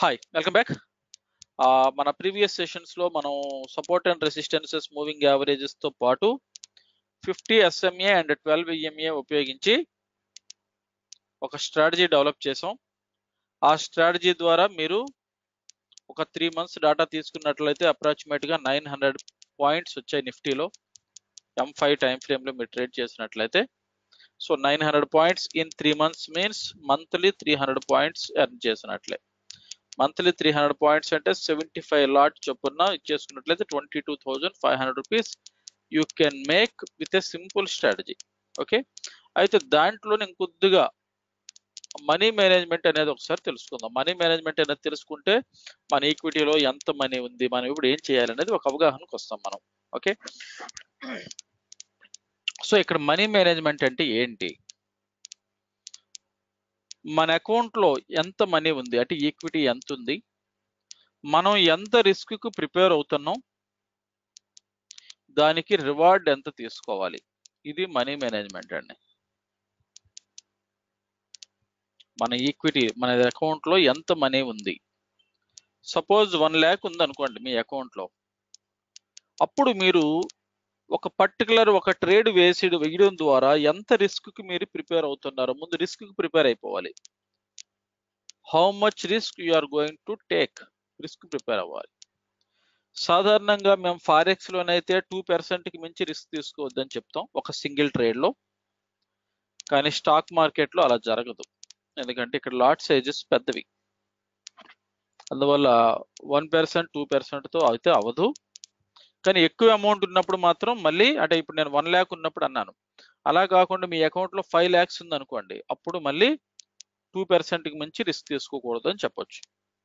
Hi welcome back మన previous sessions లో మనం support and resistances moving averages తో పాటు fifty SMA and twelve EMA ఉపయోగించి ఒక స్ట్రాటజీ డెవలప్ చేసాం ఆ స్ట్రాటజీ ద్వారా మీరు ఒక త్రీ మంత్స్ డాటా తీసుకున్నట్లయితే అప్రాక్సిమేట్ గా నైన్ హండ్రెడ్ పాయింట్స్ వచ్చాయి నిఫ్టీలో ఎం ఫైవ్ టైం ఫ్రేమ్ లో మీరు ట్రేడ్ చేసినట్లయితే so nine hundred points in three months means monthly three hundred points earn చేసినట్లే మంత్లీ త్రీ హండ్రెడ్ పాయింట్స్ అంటే సెవెంటీ ఫైవ్ లాట్ చొప్పున ఇచ్చేసుకున్నట్లయితే twenty two thousand five hundred rupees you can make with a simple strategy okay అయితే దాంట్లో ఇంకొద్దిగా money management అనేది ఒకసారి తెలుసుకుందాం మనీ మేనేజ్మెంట్ అనేది తెలుసుకుంటే మన ఈక్విటీలో ఎంత మనీ ఉంది మనం ఇప్పుడు ఏం చేయాలనేది ఒక అవగాహనకు వస్తాం మనం ఓకే సో ఇక్కడ మనీ మేనేజ్మెంట్ అంటే ఏంటి మన అకౌంట్ లో ఎంత మనీ ఉంది అంటే ఈక్విటీ ఎంత ఉంది మనం ఎంత రిస్క్ కు ప్రిపేర్ అవుతున్నాం దానికి రివార్డ్ ఎంత తీసుకోవాలి ఇది మనీ మేనేజ్మెంట్ అండి మన ఈక్విటీ మన అకౌంట్ లో ఎంత మనీ ఉంది సపోజ్ వన్ ల్యాక్ ఉంది అనుకోండి మీ అకౌంట్ లో అప్పుడు మీరు ఒక పర్టికులర్ ఒక ట్రేడ్ వేసి వేయడం ద్వారా ఎంత రిస్క్ కి మీరు ప్రిపేర్ అవుతున్నారు ముందు రిస్క్ కి ప్రిపేర్ అయిపోవాలి how much risk you are going to take risk prepare అవ్వాలి సాధారణంగా మేము ఫారెక్స్ లోనైతే టూ పర్సెంట్ కి మించి రిస్క్ తీసుకోవద్దని చెప్తాం ఒక సింగిల్ ట్రేడ్ లో కానీ స్టాక్ మార్కెట్ లో అలా జరగదు ఎందుకంటే ఇక్కడ లాట్ సైజెస్ పెద్దవి అందువల్ల వన్ పర్సెంట్ టూ పర్సెంట్ తో అయితే అవ్వదు కానీ ఎక్కువ అమౌంట్ ఉన్నప్పుడు మాత్రం మళ్ళీ అంటే ఇప్పుడు నేను వన్ ల్యాక్ ఉన్నప్పుడు అన్నాను అలా కాకుండా మీ అకౌంట్ లో ఫైవ్ ల్యాక్స్ ఉంది అనుకోండి అప్పుడు మళ్ళీ టూ పర్సెంట్ కి మించి రిస్క్ తీసుకోకూడదు అని చెప్పొచ్చు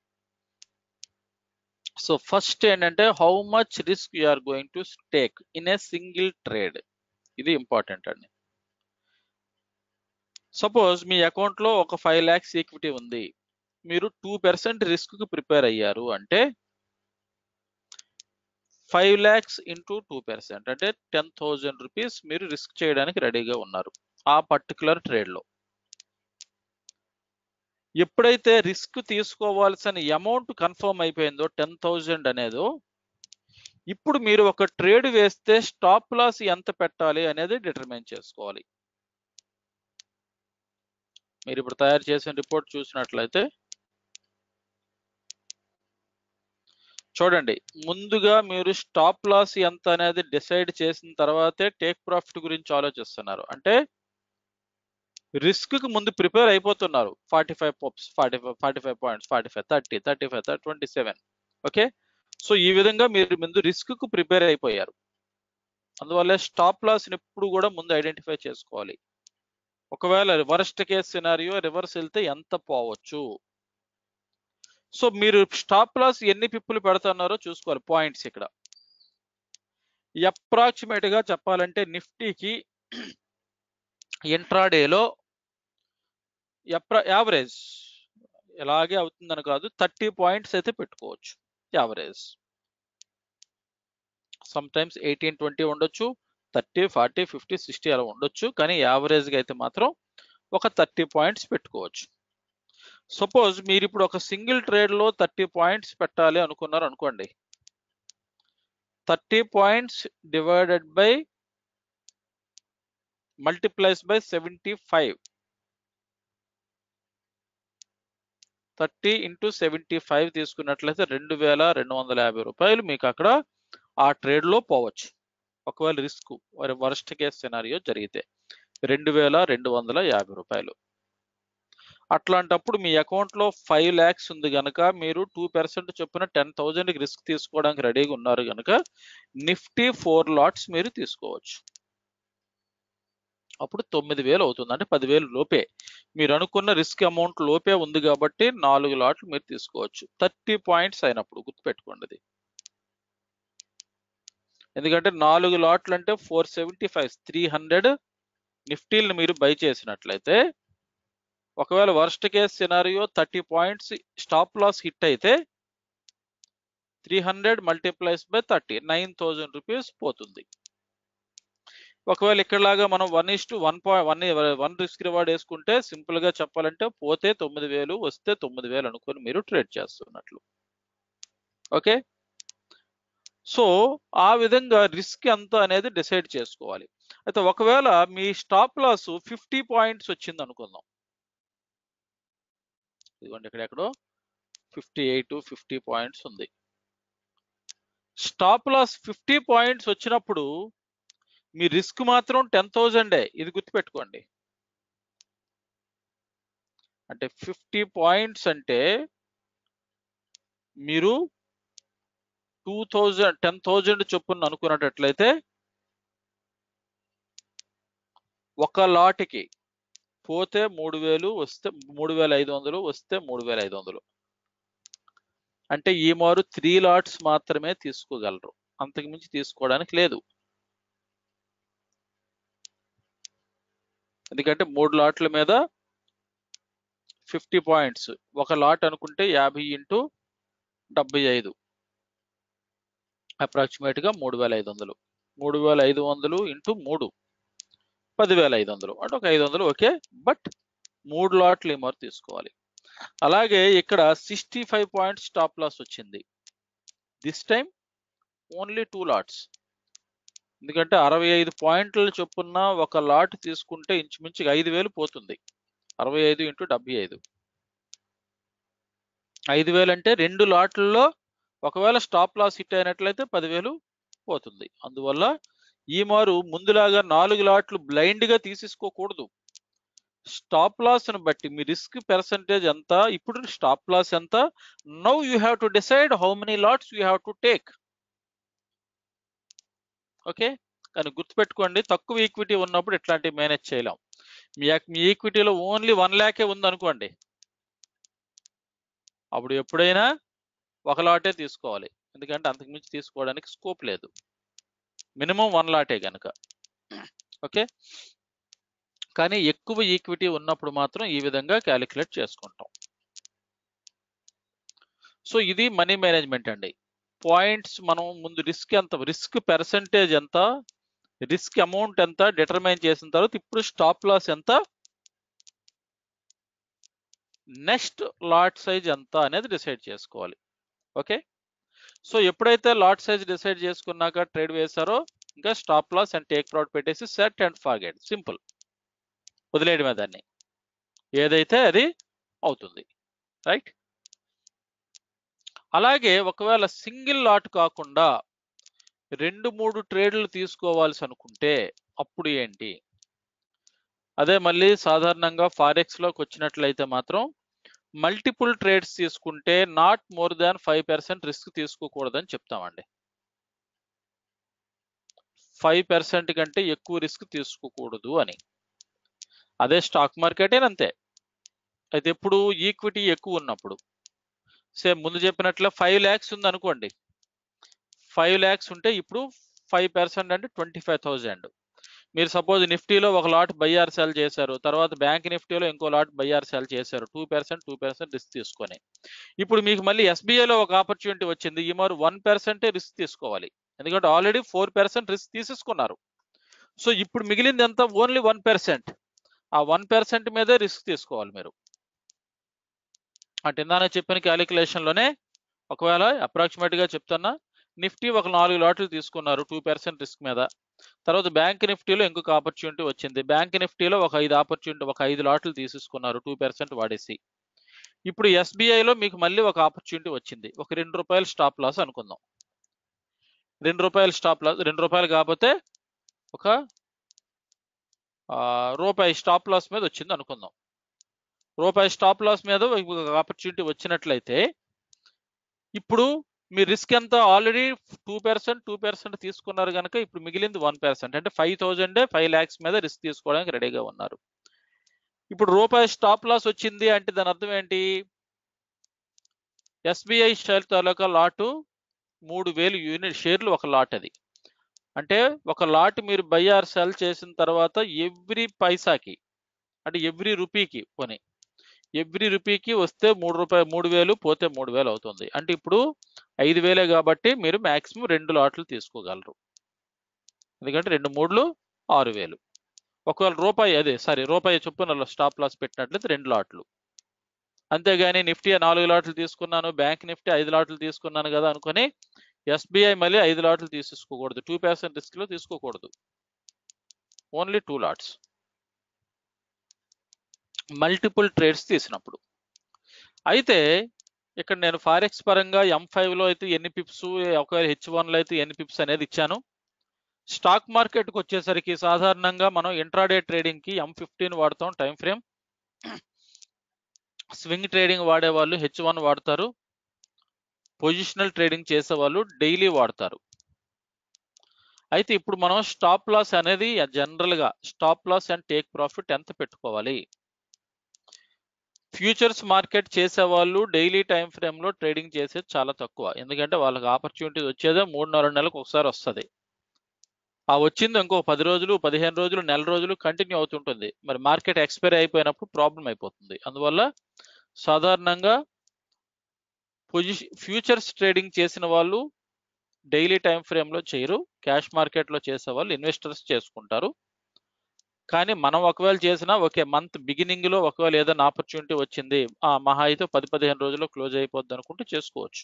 సో ఫస్ట్ ఏంటంటే how much risk you are going to take in a single trade ఇది ఇంపార్టెంట్ అండి సపోజ్ మీ అకౌంట్ లో ఒక ఫైవ్ ల్యాక్స్ ఈక్విటీ ఉంది మీరు టూ పర్సెంట్ రిస్క్ కి ప్రిపేర్ అయ్యారు అంటే five lakhs into two percent అంటే టెన్ థౌజండ్ రూపీస్ మీరు రిస్క్ చేయడానికి రెడీగా ఉన్నారు ఆ పర్టికులర్ ట్రేడ్ లో ఎప్పుడైతే రిస్క్ తీసుకోవాల్సిన అమౌంట్ కన్ఫర్మ్ అయిపోయిందో టెన్ థౌజండ్ అనేదో ఇప్పుడు మీరు ఒక ట్రేడ్ వేస్తే స్టాప్ లాస్ ఎంత పెట్టాలి అనేది డిటర్మైన్ చేసుకోవాలి మీరు ఇప్పుడు తయారు చేసిన రిపోర్ట్ చూసినట్లయితే చూడండి ముందుగా మీరు స్టాప్ లాస్ ఎంత అనేది డిసైడ్ చేసిన తర్వాతే టేక్ ప్రాఫిట్ గురించి ఆలోచిస్తున్నారు అంటే రిస్క్ కి ముందు ప్రిపేర్ అయిపోతున్నారు forty five pops forty five forty five points forty five thirty thirty five twenty seven okay so ఈ విధంగా మీరు ముందు రిస్క్ కు ప్రిపేర్ అయిపోయారు అందువల్ల స్టాప్ లాస్ ఎప్పుడు కూడా ముందు ఐడెంటిఫై చేసుకోవాలి ఒకవేళ వరస్ట్ కేస్ సినారియో రివర్స్ వెళ్తే ఎంత పోవచ్చు సో మీరు స్టాప్ లాస్ ఎన్ని పిప్పులు పెడుతున్నారో చూసుకోవాలి పాయింట్స్ ఇక్కడ అప్రాక్సిమేట్ గా చెప్పాలంటే నిఫ్టీకి ఇంట్రాడేలో యావరేజ్ ఇలాగే అవుతుందని కాదు థర్టీ పాయింట్స్ అయితే పెట్టుకోవచ్చు average some times eighteen twenty ఉండొచ్చు థర్టీ ఫార్టీ ఫిఫ్టీ సిక్స్టీ అలా ఉండొచ్చు కానీ యావరేజ్గా అయితే మాత్రం ఒక థర్టీ పాయింట్స్ పెట్టుకోవచ్చు సపోజ్ మీరు ఇప్పుడు ఒక సింగిల్ ట్రేడ్ లో థర్టీ పాయింట్స్ పెట్టాలి అనుకున్నారు అనుకోండి thirty points divided by multiplies by seventy five thirty into seventy five తీసుకున్నట్లయితే రెండు వేల రెండు వందల యాభై రూపాయలు మీకు అక్కడ ఆ ట్రేడ్ లో పోవచ్చు ఒకవేళ రిస్క్ వరస్ట్ కేస్ సినారియో జరిగితే రెండు వేల రెండు వందల యాభై రూపాయలు అట్లాంటప్పుడు మీ అకౌంట్ లో ఫైవ్ ల్యాక్స్ ఉంది కనుక మీరు టూ పర్సెంట్ చొప్పున టెన్ థౌజండ్ రిస్క్ తీసుకోవడానికి రెడీగా ఉన్నారు కనుక నిఫ్టీ ఫోర్ లాట్స్ మీరు తీసుకోవచ్చు అప్పుడు తొమ్మిది వేలు అవుతుంది అంటే పదివేలు లోపే మీరు అనుకున్న రిస్క్ అమౌంట్ లోపే ఉంది కాబట్టి నాలుగు లాట్లు మీరు తీసుకోవచ్చు థర్టీ పాయింట్స్ అయినప్పుడు గుర్తుపెట్టుకోండి అది ఎందుకంటే నాలుగు లాట్లు అంటే four seventy five three hundred నిఫ్టీలను మీరు బై చేసినట్లయితే ఒకవేళ worst case scenario thirty points stop loss hit అయితే three hundred multiplies by thirty nine thousand rupees పోతుంది ఒకవేళ ఇక్కడలాగా మనం one is to one point one one risk reward వేసుకుంటే సింపుల్ గా చెప్పాలంటే పోతే తొమ్మిది వేలు వస్తే తొమ్మిది వేలు అనుకొని మీరు ట్రేడ్ చేస్తున్నట్లు ఓకే సో ఆ విధంగా రిస్క్ ఎంత అనేది డిసైడ్ చేసుకోవాలి అయితే ఒకవేళ మీ స్టాప్ లాస్ ఫిఫ్టీ పాయింట్స్ వచ్చింది అనుకుందాం ఇదిగోండి ఇక్కడ ఎక్కడో ఫిఫ్టీ ఎయిట్ ఫిఫ్టీ పాయింట్స్ ఉంది స్టాప్ లాస్ ఫిఫ్టీ పాయింట్స్ వచ్చినప్పుడు మీ రిస్క్ మాత్రం టెన్ థౌజండే ఇది గుర్తుపెట్టుకోండి అంటే ఫిఫ్టీ పాయింట్స్ అంటే మీరు టూ థౌజండ్ టెన్ థౌజండ్ చొప్పున అనుకున్నట్లయితే ఒక లాట్కి పోతే మూడు వేలు వస్తే మూడు వేల ఐదు వందలు వస్తే మూడు వేల ఐదు వందలు అంటే ఈ మారు త్రీ లాట్స్ మాత్రమే తీసుకోగలరు అంతకు మించి తీసుకోవడానికి లేదు ఎందుకంటే మూడు లాట్ల మీద ఫిఫ్టీ పాయింట్స్ ఒక లాట్ అనుకుంటే యాభై ఇంటూ డెబ్బై ఐదు అప్రాక్సిమేట్గా మూడు వేల ఐదు వందలు మూడు వేల ఐదు వందలు ఇంటూ మూడు పదివేల ఐదు వందలు అంటే ఒక ఐదు వందలు ఓకే బట్ మూడు లాట్లు ఏమో తీసుకోవాలి అలాగే ఇక్కడ sixty five points stop loss వచ్చింది this time only two lots ఎందుకంటే అరవై ఐదు పాయింట్ల చొప్పున ఒక లాట్ తీసుకుంటే ఇంచుమించుగా ఐదు వేలు పోతుంది అరవై ఐదు ఇంటూ డెబ్బై ఐదు ఐదు వేలు అంటే రెండు లాట్లలో ఒకవేళ స్టాప్ లాస్ హిట్ అయినట్లయితే పదివేలు పోతుంది అందువల్ల ఈ మారు ముందులాగా నాలుగు లాట్లు బ్లైండ్ గా తీసేసుకోకూడదు స్టాప్ లాస్ ని బట్టి మీ రిస్క్ పర్సంటేజ్ ఎంత ఇప్పుడు స్టాప్ లాస్ ఎంత now you have to decide how many lots you have to take okay కానీ గుర్తుపెట్టుకోండి తక్కువ ఈక్విటీ ఉన్నప్పుడు ఇట్లాంటివి మేనేజ్ చేయలేం మీ యాక్- మీ ఈక్విటీలో ఓన్లీ వన్ ల్యాకే ఉంది అనుకోండి అప్పుడు ఎప్పుడైనా ఒక లాటే తీసుకోవాలి ఎందుకంటే అంతకు మించి తీసుకోవడానికి స్కోప్ లేదు మినిమం వన్ లాటే కనుక ఓకే కానీ ఎక్కువ ఈక్విటీ ఉన్నప్పుడు మాత్రం ఈ విధంగా క్యాలిక్యులేట్ చేసుకుంటాం సో ఇది మనీ మేనేజ్మెంట్ అండి పాయింట్స్ మనం ముందు రిస్క్ ఎంత రిస్క్ పర్సంటేజ్ ఎంత రిస్క్ అమౌంట్ ఎంత డిటర్మైన్ చేసిన తర్వాత ఇప్పుడు స్టాప్ లాస్ ఎంత నెక్స్ట్ లాట్ సైజ్ ఎంత అనేది డిసైడ్ చేసుకోవాలి ఓకే సో ఎప్పుడైతే లాట్ సైజ్ డిసైడ్ చేసుకున్నాక ట్రేడ్ వేశారో ఇంకా stop loss and take profit పెట్టేసి సెట్ అండ్ ఫార్గెట్ సింపుల్ వదిలేయడమే దాన్ని ఏదైతే అది అవుతుంది రైట్ అలాగే ఒకవేళ సింగిల్ లాట్ కాకుండా రెండు మూడు ట్రేడ్లు తీసుకోవాల్సి అనుకుంటే అప్పుడు ఏంటి అదే మళ్ళీ సాధారణంగా ఫారెక్స్ లోకి వచ్చినట్లయితే మాత్రం మల్టిపుల్ ట్రేడ్స్ తీసుకుంటే not more than five percent risk తీసుకోకూడదని చెప్తామండి ఫైవ్ పర్సెంట్ కంటే ఎక్కువ రిస్క్ తీసుకోకూడదు అని అదే స్టాక్ మార్కెట్ అంతే అయితే ఎప్పుడు ఈక్విటీ ఎక్కువ ఉన్నప్పుడు సేమ్ ముందు చెప్పినట్లు ఫైవ్ ల్యాక్స్ ఉంది అనుకోండి ఫైవ్ ల్యాక్స్ ఉంటే ఇప్పుడు ఫైవ్ పర్సెంట్ అంటే ట్వంటీ ఫైవ్ థౌజండ్ మీరు సపోజ్ నిఫ్టీలో ఒక లాట్ బయ్యార్ సెల్ చేశారు తర్వాత బ్యాంక్ నిఫ్టీలో ఇంకో లాట్ బయ్యార్ సెల్ చేశారు two percent two percent risk తీసుకొని ఇప్పుడు మీకు మళ్ళీ ఎస్బీఐలో ఒక ఆపర్చునిటీ వచ్చింది ఈ మరి వన్ పర్సెంటే రిస్క్ తీసుకోవాలి ఎందుకంటే ఆల్రెడీ ఫోర్ పర్సెంట్ రిస్క్ తీసేసుకున్నారు సో ఇప్పుడు మిగిలింది ఎంత ఓన్లీ వన్ పర్సెంట్ ఆ వన్ పర్సెంట్ మీదే రిస్క్ తీసుకోవాలి మీరు అంటే ఇందాక చెప్పిన క్యాలిక్యులేషన్ లోనే ఒకవేళ అప్రాక్సిమేట్ గా చెప్తున్నా నిఫ్టీ ఒక నాలుగు లాట్లు తీసుకున్నారు టూ పర్సెంట్ రిస్క్ మీద తర్వాత బ్యాంక్ నిఫ్టీలో ఇంకొక ఆపర్చునిటీ వచ్చింది బ్యాంక్ నిఫ్టీలో ఒక ఐదు ఆపర్చునిటీ ఒక ఐదు లాట్లు తీసేసుకున్నారు టూ పర్సెంట్ వాడేసి ఇప్పుడు SBI లో మీకు మళ్ళీ ఒక ఆపర్చునిటీ వచ్చింది ఒక రెండు రూపాయలు స్టాప్ లాస్ అనుకుందాం రెండు రూపాయలు స్టాప్ లాస్ రెండు రూపాయలు కాకపోతే ఒక ఆ, రూపాయి స్టాప్ లాస్ మీద వచ్చింది అనుకుందాం రూపాయి స్టాప్ లాస్ మీద ఒక ఆపర్చునిటీ వచ్చినట్లయితే ఇప్పుడు మీ రిస్క్ ఎంత already two percent two percent తీసుకున్నారు కనుక ఇప్పుడు మిగిలింది వన్ పర్సెంట్ అంటే ఫైవ్ థౌజండ్ ఫైవ్ ల్యాక్స్ మీద రిస్క్ తీసుకోవడానికి రెడీగా ఉన్నారు ఇప్పుడు రూపాయి స్టాప్ లాస్ వచ్చింది అంటే దాని అర్థం ఏంటి ఎస్బీఐ షేర్ తాలూకా లాటు మూడు వేలు యూనిట్ షేర్లు ఒక లాట్ అది అంటే ఒక లాట్ మీరు బై ఆర్ సెల్ చేసిన తర్వాత ఎవ్రీ పైసాకి అంటే ఎవ్రీ రూపీకి పోనీ ఎవ్రీ రూపీకి వస్తే మూడు రూపాయలు మూడు వేలు పోతే మూడు వేలు అవుతుంది అంటే ఇప్పుడు ఐదు వేలే కాబట్టి మీరు మాక్సిమం రెండు లాట్లు తీసుకోగలరు ఎందుకంటే రెండు మూడులు ఆరు వేలు ఒకవేళ రూపాయి అదే సారీ రూపాయి చొప్పున స్టాప్ లాస్ పెట్టినట్లయితే రెండు లాట్లు అంతేగాని నిఫ్టీ నాలుగు లాట్లు తీసుకున్నాను బ్యాంక్ నిఫ్టీ ఐదు లాట్లు తీసుకున్నాను కదా అనుకుని ఎస్బీఐ మళ్ళీ ఐదు లాట్లు తీసుకోకూడదు టూ పర్సెంట్ రిస్క్ లో తీసుకోకూడదు only two lots multiple trades తీసినప్పుడు అయితే ఇక్కడ నేను ఫారెక్స్ పరంగా ఎం లో అయితే ఎన్ని పిప్స్ ఒకవేళ హెచ్ లో అయితే ఎన్ని పిప్స్ అనేది ఇచ్చాను స్టాక్ మార్కెట్కి వచ్చేసరికి సాధారణంగా మనం ఇంట్రాడే ట్రేడింగ్కి ఎం ఫిఫ్టీన్ వాడతాం టైం ఫ్రేమ్ స్వింగ్ ట్రేడింగ్ వాడే వాళ్ళు హెచ్ వన్ వాడతారు పొజిషనల్ ట్రేడింగ్ చేసే వాళ్ళు డైలీ వాడతారు అయితే ఇప్పుడు మనం స్టాప్ లాస్ అనేది జనరల్గా stop loss and take profit ఎంత పెట్టుకోవాలి ఫ్యూచర్స్ మార్కెట్ చేసే వాళ్ళు డైలీ టైం ఫ్రేమ్లో ట్రేడింగ్ చేసేది చాలా తక్కువ ఎందుకంటే వాళ్ళకి ఆపర్చునిటీ వచ్చేదే మూడు నాలుగు నెలలకు ఒకసారి వస్తుంది ఆ వచ్చింది ఇంకో పది రోజులు పదిహేను రోజులు నెల రోజులు కంటిన్యూ అవుతుంటుంది మరి మార్కెట్ ఎక్స్పైర్ అయిపోయినప్పుడు ప్రాబ్లం అయిపోతుంది అందువల్ల సాధారణంగా పొజిషన్ ఫ్యూచర్స్ ట్రేడింగ్ చేసిన వాళ్ళు డైలీ టైం ఫ్రేమ్లో చేయరు క్యాష్ మార్కెట్లో చేసే వాళ్ళు ఇన్వెస్టర్స్ చేసుకుంటారు కానీ మనం ఒకవేళ చేసినా ఓకే మంత్ బిగినింగ్ లో ఒకవేళ ఏదైనా ఆపర్చునిటీ వచ్చింది ఆ మహా అయితే పది పదిహేను రోజుల్లో క్లోజ్ అయిపోద్ది అనుకుంటే చేసుకోవచ్చు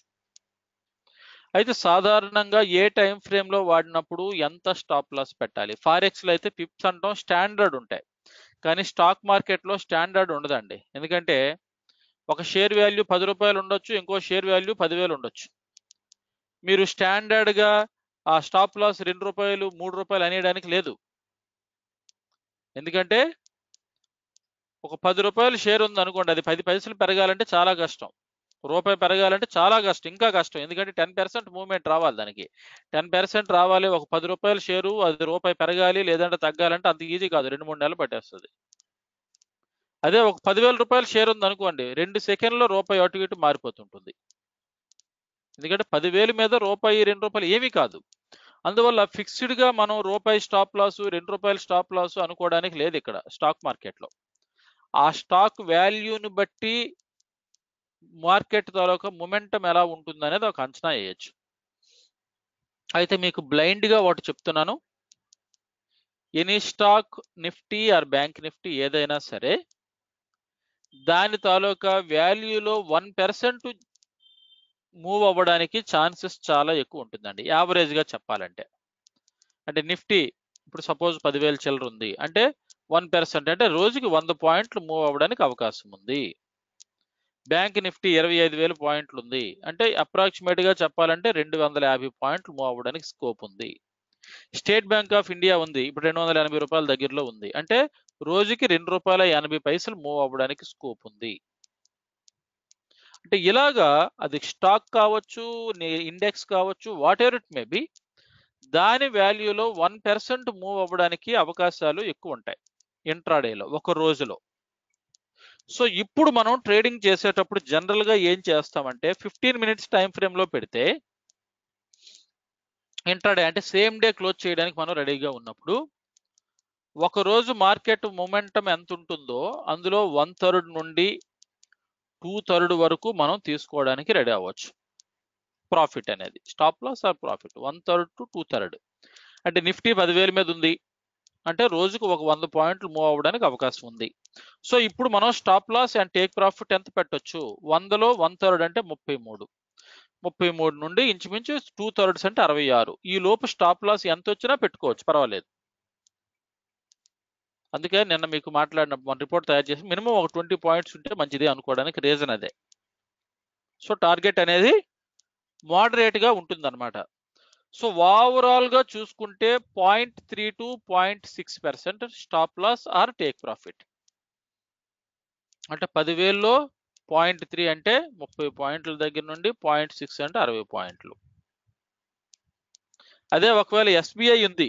అయితే సాధారణంగా ఏ టైం ఫ్రేమ్ లో వాడినప్పుడు ఎంత స్టాప్ లాస్ పెట్టాలి ఫారెక్స్ లో అయితే పిప్స్ అంటాం స్టాండర్డ్ ఉంటాయి కానీ స్టాక్ మార్కెట్ లో స్టాండర్డ్ ఉండదండి ఎందుకంటే ఒక షేర్ వాల్యూ పది రూపాయలు ఉండొచ్చు ఇంకో షేర్ వాల్యూ పదివేలు ఉండొచ్చు మీరు స్టాండర్డ్ గా ఆ స్టాప్ లాస్ రెండు రూపాయలు మూడు రూపాయలు అనేయడానికి లేదు ఎందుకంటే ఒక పది రూపాయలు షేర్ ఉంది అనుకోండి అది పది పైసలు పెరగాలంటే చాలా కష్టం రూపాయి పెరగాలంటే చాలా కష్టం ఇంకా కష్టం ఎందుకంటే టెన్ పర్సెంట్ మూవ్మెంట్ రావాలి దానికి టెన్ పర్సెంట్ రావాలి ఒక పది రూపాయల షేరు అది రూపాయి పెరగాలి లేదంటే తగ్గాలంటే అంత ఈజీ కాదు రెండు మూడు నెలలు పట్టేస్తుంది అదే ఒక పదివేల రూపాయల షేర్ ఉంది అనుకోండి రెండు సెకండ్లో రూపాయి అటు ఇటు మారిపోతుంటుంది ఎందుకంటే పదివేల మీద రూపాయి రెండు రూపాయలు ఏమీ కాదు అందువల్ల ఫిక్స్డ్ గా మనం రూపాయి స్టాప్ లాస్ రెండు రూపాయల స్టాప్ లాస్ అనుకోవడానికి లేదు ఇక్కడ స్టాక్ మార్కెట్ లో ఆ స్టాక్ వాల్యూని బట్టి మార్కెట్ తాలూకా మొమెంటం ఎలా ఉంటుంది అనేది ఒక అంచనా వేయచ్చు అయితే మీకు బ్లైండ్ గా ఒకటి చెప్తున్నాను any stock Nifty or bank Nifty ఏదైనా సరే దాని తాలూకా వాల్యూలో వన్ పర్సెంట్ మూవ్ అవ్వడానికి ఛాన్సెస్ చాలా ఎక్కువ ఉంటుందండి యావరేజ్ గా చెప్పాలంటే అంటే నిఫ్టీ ఇప్పుడు సపోజ్ పదివేల చిల్లర ఉంది అంటే వన్ పర్సెంట్ అంటే రోజుకి వంద పాయింట్లు మూవ్ అవ్వడానికి అవకాశం ఉంది బ్యాంక్ నిఫ్టీ ఇరవై ఐదు వేల పాయింట్లు ఉంది అంటే అప్రాక్సిమేట్ గా చెప్పాలంటే రెండు వందల యాభై పాయింట్లు మూవ్ అవ్వడానికి స్కోప్ ఉంది స్టేట్ బ్యాంక్ ఆఫ్ ఇండియా ఉంది ఇప్పుడు రెండు వందల ఎనభై రూపాయల దగ్గరలో ఉంది అంటే రోజుకి రెండు రూపాయల ఎనభై పైసలు మూవ్ అవ్వడానికి స్కోప్ ఉంది అంటే ఇలాగా అది స్టాక్ కావచ్చు ఇండెక్స్ కావచ్చు whatever it may be దాని వాల్యూలో వన్ పర్సెంట్ మూవ్ అవ్వడానికి అవకాశాలు ఎక్కువ ఉంటాయి ఇంట్రాడేలో ఒక రోజులో సో ఇప్పుడు మనం ట్రేడింగ్ చేసేటప్పుడు జనరల్ గా ఏం చేస్తామంటే ఫిఫ్టీన్ మినిట్స్ టైం ఫ్రేమ్ లో పెడితే ఇంట్రాడే అంటే సేమ్ డే క్లోజ్ చేయడానికి మనం రెడీగా ఉన్నప్పుడు ఒక రోజు మార్కెట్ మొమెంటం ఎంత ఉంటుందో అందులో వన్ థర్డ్ నుండి టూ థర్డ్ వరకు మనం తీసుకోవడానికి రెడీ అవ్వచ్చు ప్రాఫిట్ అనేది stop loss or profit one third to two third అంటే నిఫ్టీ పదివేల మీద ఉంది అంటే రోజుకు ఒక వంద పాయింట్లు మూవ్ అవ్వడానికి అవకాశం ఉంది సో ఇప్పుడు మనం stop loss and take profit ఎంత పెట్టొచ్చు వందలో వన్ థర్డ్ అంటే ముప్పై మూడు ముప్పై మూడు నుండి ఇంచుమించు టూ థర్డ్స్ అంటే అరవై ఆరు ఈ లోపు స్టాప్ లాస్ ఎంత వచ్చినా పెట్టుకోవచ్చు పర్వాలేదు అందుకే నిన్న మీకు మాట్లాడినప్పుడు మన రిపోర్ట్ తయారు చేసి మినిమం ఒక ట్వంటీ పాయింట్స్ ఉంటే మంచిది అనుకోవడానికి రీజన్ అదే సో టార్గెట్ అనేది మోడరేట్ గా ఉంటుందన్నమాట సో ఓవరాల్ గా చూసుకుంటే point three to point six percent stop loss or take profit అంటే పదివేల్లో పాయింట్ త్రీ అంటే ముప్పై పాయింట్ల దగ్గర నుండి పాయింట్ సిక్స్ అంటే అరవై పాయింట్లు అదే ఒకవేళ ఎస్బీఐ ఉంది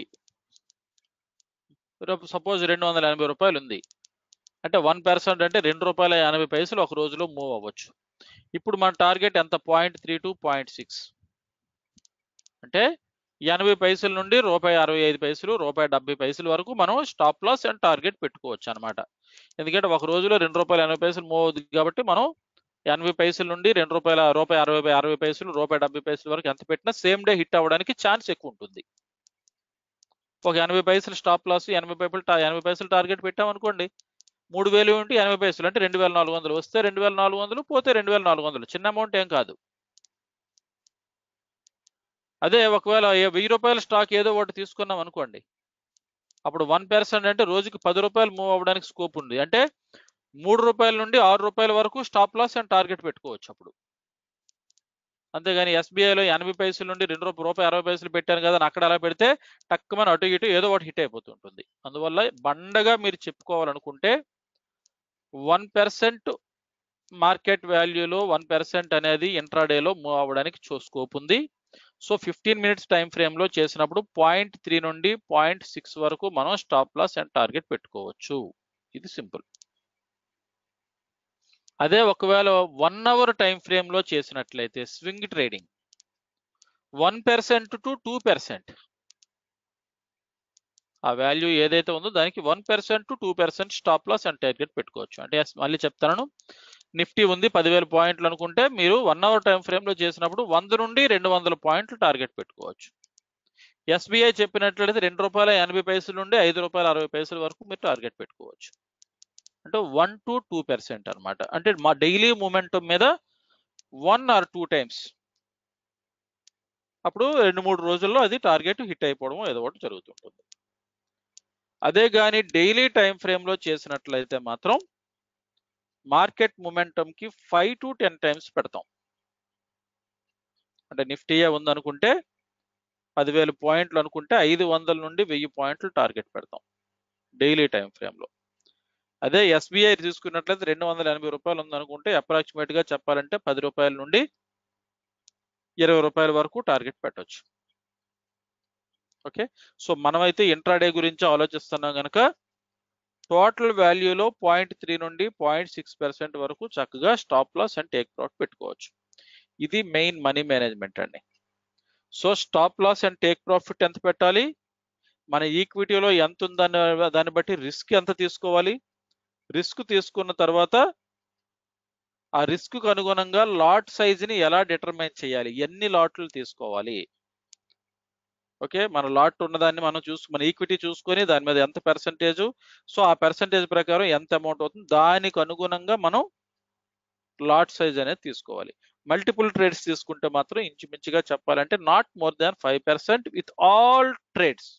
సపోజ్ రెండు వందల ఎనభై రూపాయలు ఉంది అంటే వన్ పర్సెంట్ అంటే రెండు రూపాయల ఎనభై పైసలు ఒక రోజులో మూవ్ అవ్వచ్చు ఇప్పుడు మన టార్గెట్ ఎంత point three to point six అంటే ఎనభై పైసల నుండి రూపాయి అరవై ఐదు పైసలు రూపాయి డెబ్బై పైసల వరకు మనం స్టాప్ లాస్ అండ్ టార్గెట్ పెట్టుకోవచ్చు అనమాట ఎందుకంటే ఒక రోజులో రెండు రూపాయల ఎనభై పైసలు మూవ్ అవుతుంది కాబట్టి మనం ఎనభై పైసల నుండి రెండు రూపాయల రూపాయి అరవై అరవై పైసలు రూపాయి డెబ్బై పైసల వరకు ఎంత పెట్టినా సేమ్ డే హిట్ అవ్వడానికి ఛాన్స్ ఎక్కువ ఉంటుంది ఒక ఎనభై పైసలు స్టాప్ లాస్ ఎనభై పైసలు టా- ఎనభై పైసలు టార్గెట్ పెట్టాం అనుకోండి మూడు వేలు ఉంటే ఎనభై పైసలు అంటే రెండు వేల నాలుగు వందలు వస్తే రెండు వేల నాలుగు వందలు పోతే రెండు వేల నాలుగు వందలు చిన్న అమౌంట్ ఏం కాదు అదే ఒకవేళ ఏ- వెయ్యి రూపాయల స్టాక్ ఏదో ఒకటి తీసుకున్నాం అనుకోండి అప్పుడు వన్ పర్సెంట్ అంటే రోజుకి పది రూపాయలు మూవ్ అవ్వడానికి స్కోప్ ఉంది అంటే మూడు రూపాయల నుండి ఆరు రూపాయల వరకు స్టాప్ లాస్ అండ్ టార్గెట్ పెట్టుకోవచ్చు అప్పుడు అంతేగాని ఎస్బీఐలో ఎనభై పైసల నుండి రెండు రూపాయలు రూపాయి అరవై పైసలు పెట్టాను కదా అని అక్కడ అలా పెడితే టక్కుమని అటు ఇటు ఏదో ఒకటి హిట్ అయిపోతుంటుంది అందువల్ల బండగా మీరు చెప్పుకోవాలనుకుంటే వన్ పర్సెంట్ మార్కెట్ వాల్యూలో వన్ పర్సెంట్ అనేది ఇంట్రాడేలో మూవ్ అవ్వడానికి స్కోప్ ఉంది సో ఫిఫ్టీన్ మినిట్స్ టైం ఫ్రేమ్లో చేసినప్పుడు పాయింట్ త్రీ నుండి పాయింట్ సిక్స్ వరకు మనం స్టాప్ లాస్ అండ్ టార్గెట్ పెట్టుకోవచ్చు ఇది సింపుల్ అదే ఒకవేళ వన్ అవర్ టైం ఫ్రేమ్లో చేసినట్లయితే swing trading one percent to two percent ఆ వాల్యూ ఏదైతే ఉందో దానికి one percent to two percent stop loss and target పెట్టుకోవచ్చు అంటే yes, మళ్ళీ చెప్తాను నిఫ్టీ ఉంది పదివేల పాయింట్లు అనుకుంటే మీరు వన్ అవర్ టైం ఫ్రేమ్లో చేసినప్పుడు వంద నుండి రెండు వందల పాయింట్లు టార్గెట్ పెట్టుకోవచ్చు ఎస్బీఐ చెప్పినట్లయితే రెండు రూపాయల ఎనభై పైసల నుండి ఐదు రూపాయల అరవై పైసల వరకు మీరు టార్గెట్ పెట్టుకోవచ్చు అంటే వన్ టు టూ పర్సెంట్ అనమాట అంటే మా డైలీ మూమెంటం మీద వన్ ఆర్ టూ టైమ్స్ అప్పుడు రెండు మూడు రోజుల్లో అది టార్గెట్ హిట్ అయిపోవడం ఏదో ఒకటి జరుగుతుంటుంది అదే కానీ డైలీ టైం ఫ్రేమ్లో చేసినట్లయితే మాత్రం మార్కెట్ కి ఫైవ్ టు టెన్ టైమ్స్ పెడతాం అంటే నిఫ్టీయే ఉందనుకుంటే పదివేల పాయింట్లు అనుకుంటే ఐదు వందల నుండి వెయ్యి పాయింట్లు టార్గెట్ పెడతాం డైలీ టైం ఫ్రేమ్లో అదే ఎస్బీఐ తీసుకున్నట్లయితే రెండు వందల ఎనభై రూపాయలు ఉందనుకుంటే అప్రాక్సిమేట్ గా చెప్పాలంటే పది రూపాయల నుండి ఇరవై రూపాయల వరకు టార్గెట్ పెట్టొచ్చు ఓకే సో మనమైతే ఇంట్రాడే గురించి ఆలోచిస్తున్నాం కనుక టోటల్ వాల్యూలో పాయింట్ త్రీ నుండి పాయింట్ సిక్స్ పర్సెంట్ వరకు చక్కగా stop loss and take profit పెట్టుకోవచ్చు ఇది మెయిన్ మనీ మేనేజ్మెంట్ అండి so stop loss and take profit ఎంత పెట్టాలి మన ఈక్విటీలో ఎంత ఉందని దాన్ని బట్టి రిస్క్ ఎంత తీసుకోవాలి రిస్క్ తీసుకున్న తర్వాత ఆ రిస్క్ కు అనుగుణంగా లాట్ సైజ్ ని ఎలా డిటర్మైన్ చేయాలి ఎన్ని లాట్లు తీసుకోవాలి ఓకే మన లాట్ ఉన్నదాన్ని మనం చూసు మన ఈక్విటీ చూసుకొని దాని మీద ఎంత పర్సంటేజ్ సో ఆ పర్సంటేజ్ ప్రకారం ఎంత అమౌంట్ అవుతుంది దానికి అనుగుణంగా మనం లాట్ సైజ్ అనేది తీసుకోవాలి మల్టిపుల్ ట్రేడ్స్ తీసుకుంటే మాత్రం ఇంచుమించుగా చెప్పాలంటే not more than five percent with all trades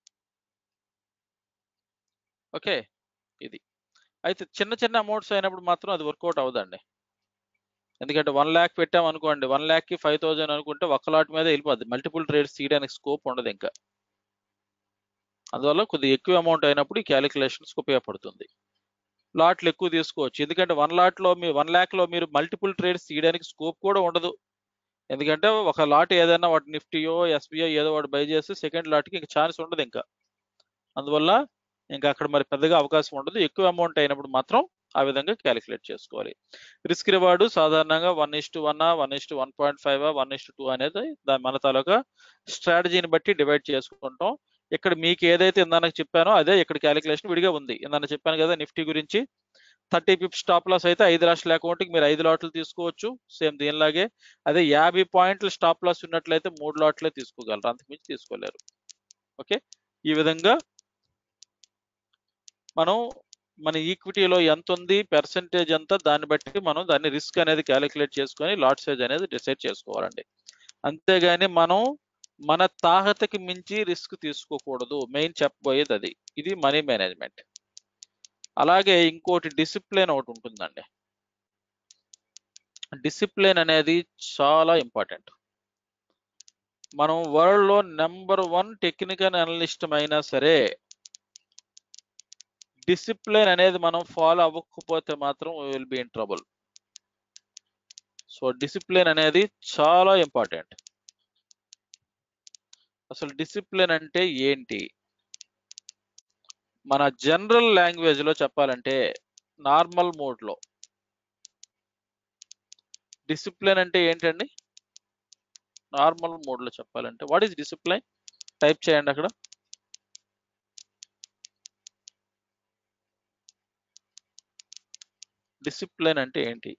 okay ఇది అయితే చిన్న చిన్న అమౌంట్స్ అయినప్పుడు మాత్రం అది వర్కౌట్ అవ్వదండి ఎందుకంటే వన్ ల్యాక్ పెట్టాం అనుకోండి వన్ ల్యాక్కి ఫైవ్ థౌజండ్ అనుకుంటే ఒక్క లాట్ మీద వెళ్ళిపోద్ది మల్టిపుల్ ట్రేడ్స్ తీయడానికి స్కోప్ ఉండదు ఇంకా అందువల్ల కొద్దిగా ఎక్కువ అమౌంట్ అయినప్పుడు ఈ క్యాలిక్యులేషన్స్కి ఉపయోగపడుతుంది లాట్లు ఎక్కువ తీసుకోవచ్చు ఎందుకంటే వన్ లాట్లో మీ వన్ ల్యాక్లో మీరు మల్టిపుల్ ట్రేడ్స్ తీయడానికి స్కోప్ కూడా ఉండదు ఎందుకంటే ఒక లాట్ ఏదైనా వాటి నిఫ్టీయో ఎస్బీఐ ఏదో ఒకటి బై చేస్తే సెకండ్ లాట్కి ఇంకా ఛాన్స్ ఉండదు ఇంకా అందువల్ల ఇంకా అక్కడ మరి పెద్దగా అవకాశం ఉండదు ఎక్కువ అమౌంట్ అయినప్పుడు మాత్రం ఆ విధంగా క్యాలిక్యులేట్ చేసుకోవాలి రిస్క్ రివార్డు సాధారణంగా one is to one one is to one point five one is to two అనేది దాని మన తాలూకా స్ట్రాటజీని బట్టి డివైడ్ చేసుకుంటాం ఇక్కడ మీకు ఏదైతే ఇందాక చెప్పానో అదే ఇక్కడ క్యాలిక్యులేషన్ విడిగా ఉంది ఇందాక చెప్పాను కదా నిఫ్టీ గురించి థర్టీ పిప్ స్టాప్ లాస్ అయితే ఐదు లక్షల అకౌంట్కి మీరు ఐదు లాట్లు తీసుకోవచ్చు సేమ్ దీనిలాగే అదే యాభై పాయింట్లు స్టాప్ లాస్ ఉన్నట్లయితే మూడు లాట్లే తీసుకోగలరు అంతకుమించి తీసుకోలేరు ఓకే ఈ విధంగా మనం మన ఈక్విటీలో ఎంత ఉంది పర్సంటేజ్ ఎంత దాన్ని బట్టి మనం దాన్ని రిస్క్ అనేది క్యాలిక్యులేట్ చేసుకొని లాట్ సైజ్ అనేది డిసైడ్ చేసుకోవాలండి అంతేగాని మనం మన తాహతకి మించి రిస్క్ తీసుకోకూడదు మెయిన్ చెప్పబోయేది అది ఇది మనీ మేనేజ్మెంట్ అలాగే ఇంకోటి డిసిప్లిన్ ఒకటి ఉంటుందండి డిసిప్లిన్ అనేది చాలా ఇంపార్టెంట్ మనం వరల్డ్లో నెంబర్ వన్ టెక్నికల్ అనలిస్ట్ అయినా సరే డిసిప్లిన్ అనేది మనం ఫాలో అవ్వకపోతే మాత్రం will be in trouble so discipline అనేది చాలా ఇంపార్టెంట్ అసలు డిసిప్లిన్ అంటే ఏంటి మన జనరల్ లాంగ్వేజ్ లో చెప్పాలంటే నార్మల్ మోడ్ లో డిసిప్లిన్ అంటే ఏంటండి నార్మల్ మోడ్ లో చెప్పాలంటే వాట్ ఈస్ డిసిప్లిన్ టైప్ చేయండి అక్కడ డిసిప్లిన్ అంటే ఏంటి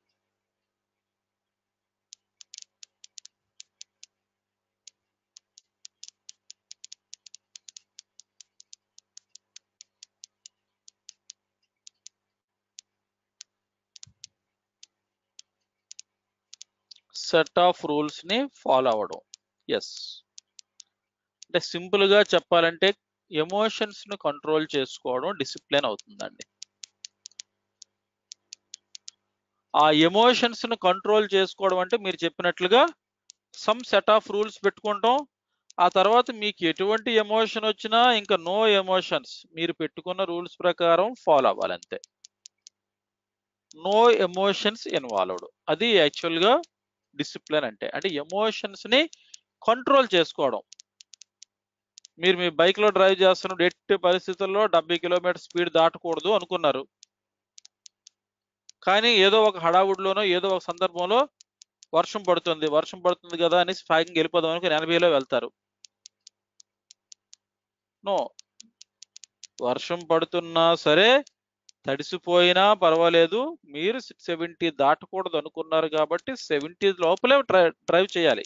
సెట్ ఆఫ్ రూల్స్ ని ఫాలో అవ్వడం ఎస్ అంటే సింపుల్ గా చెప్పాలంటే ఎమోషన్స్ ను కంట్రోల్ చేసుకోవడం డిసిప్లిన్ అవుతుందండి ఆ ఎమోషన్స్ ను కంట్రోల్ చేసుకోవడం అంటే మీరు చెప్పినట్లుగా సమ్ సెట్ ఆఫ్ రూల్స్ పెట్టుకుంటాం ఆ తర్వాత మీకు ఎటువంటి ఎమోషన్ వచ్చినా ఇంకా నో ఎమోషన్స్ మీరు పెట్టుకున్న రూల్స్ ప్రకారం ఫాలో అవ్వాలి అంతే నో ఎమోషన్స్ ఇన్వాల్వ్డ్ అది యాక్చువల్ గా డిసిప్లిన్ అంటే అంటే ఎమోషన్స్ ని కంట్రోల్ చేసుకోవడం మీరు మీ బైక్ లో డ్రైవ్ చేస్తున్నప్పుడు ఎట్టి పరిస్థితుల్లో డెబ్బై కిలోమీటర్ స్పీడ్ దాటకూడదు అనుకున్నారు కానీ ఏదో ఒక హడావుడిలోనో ఏదో ఒక సందర్భంలో వర్షం పడుతుంది వర్షం పడుతుంది కదా అనేసి ఫ్యాగింగ్ వెళ్ళిపోదాం అనుకుని ఎనభైలో వెళ్తారు నో వర్షం పడుతున్నా సరే తడిసిపోయినా పర్వాలేదు మీరు సెవెంటీ దాటకూడదు అనుకున్నారు కాబట్టి సెవెంటీ లోపలే డ్రైవ్ చేయాలి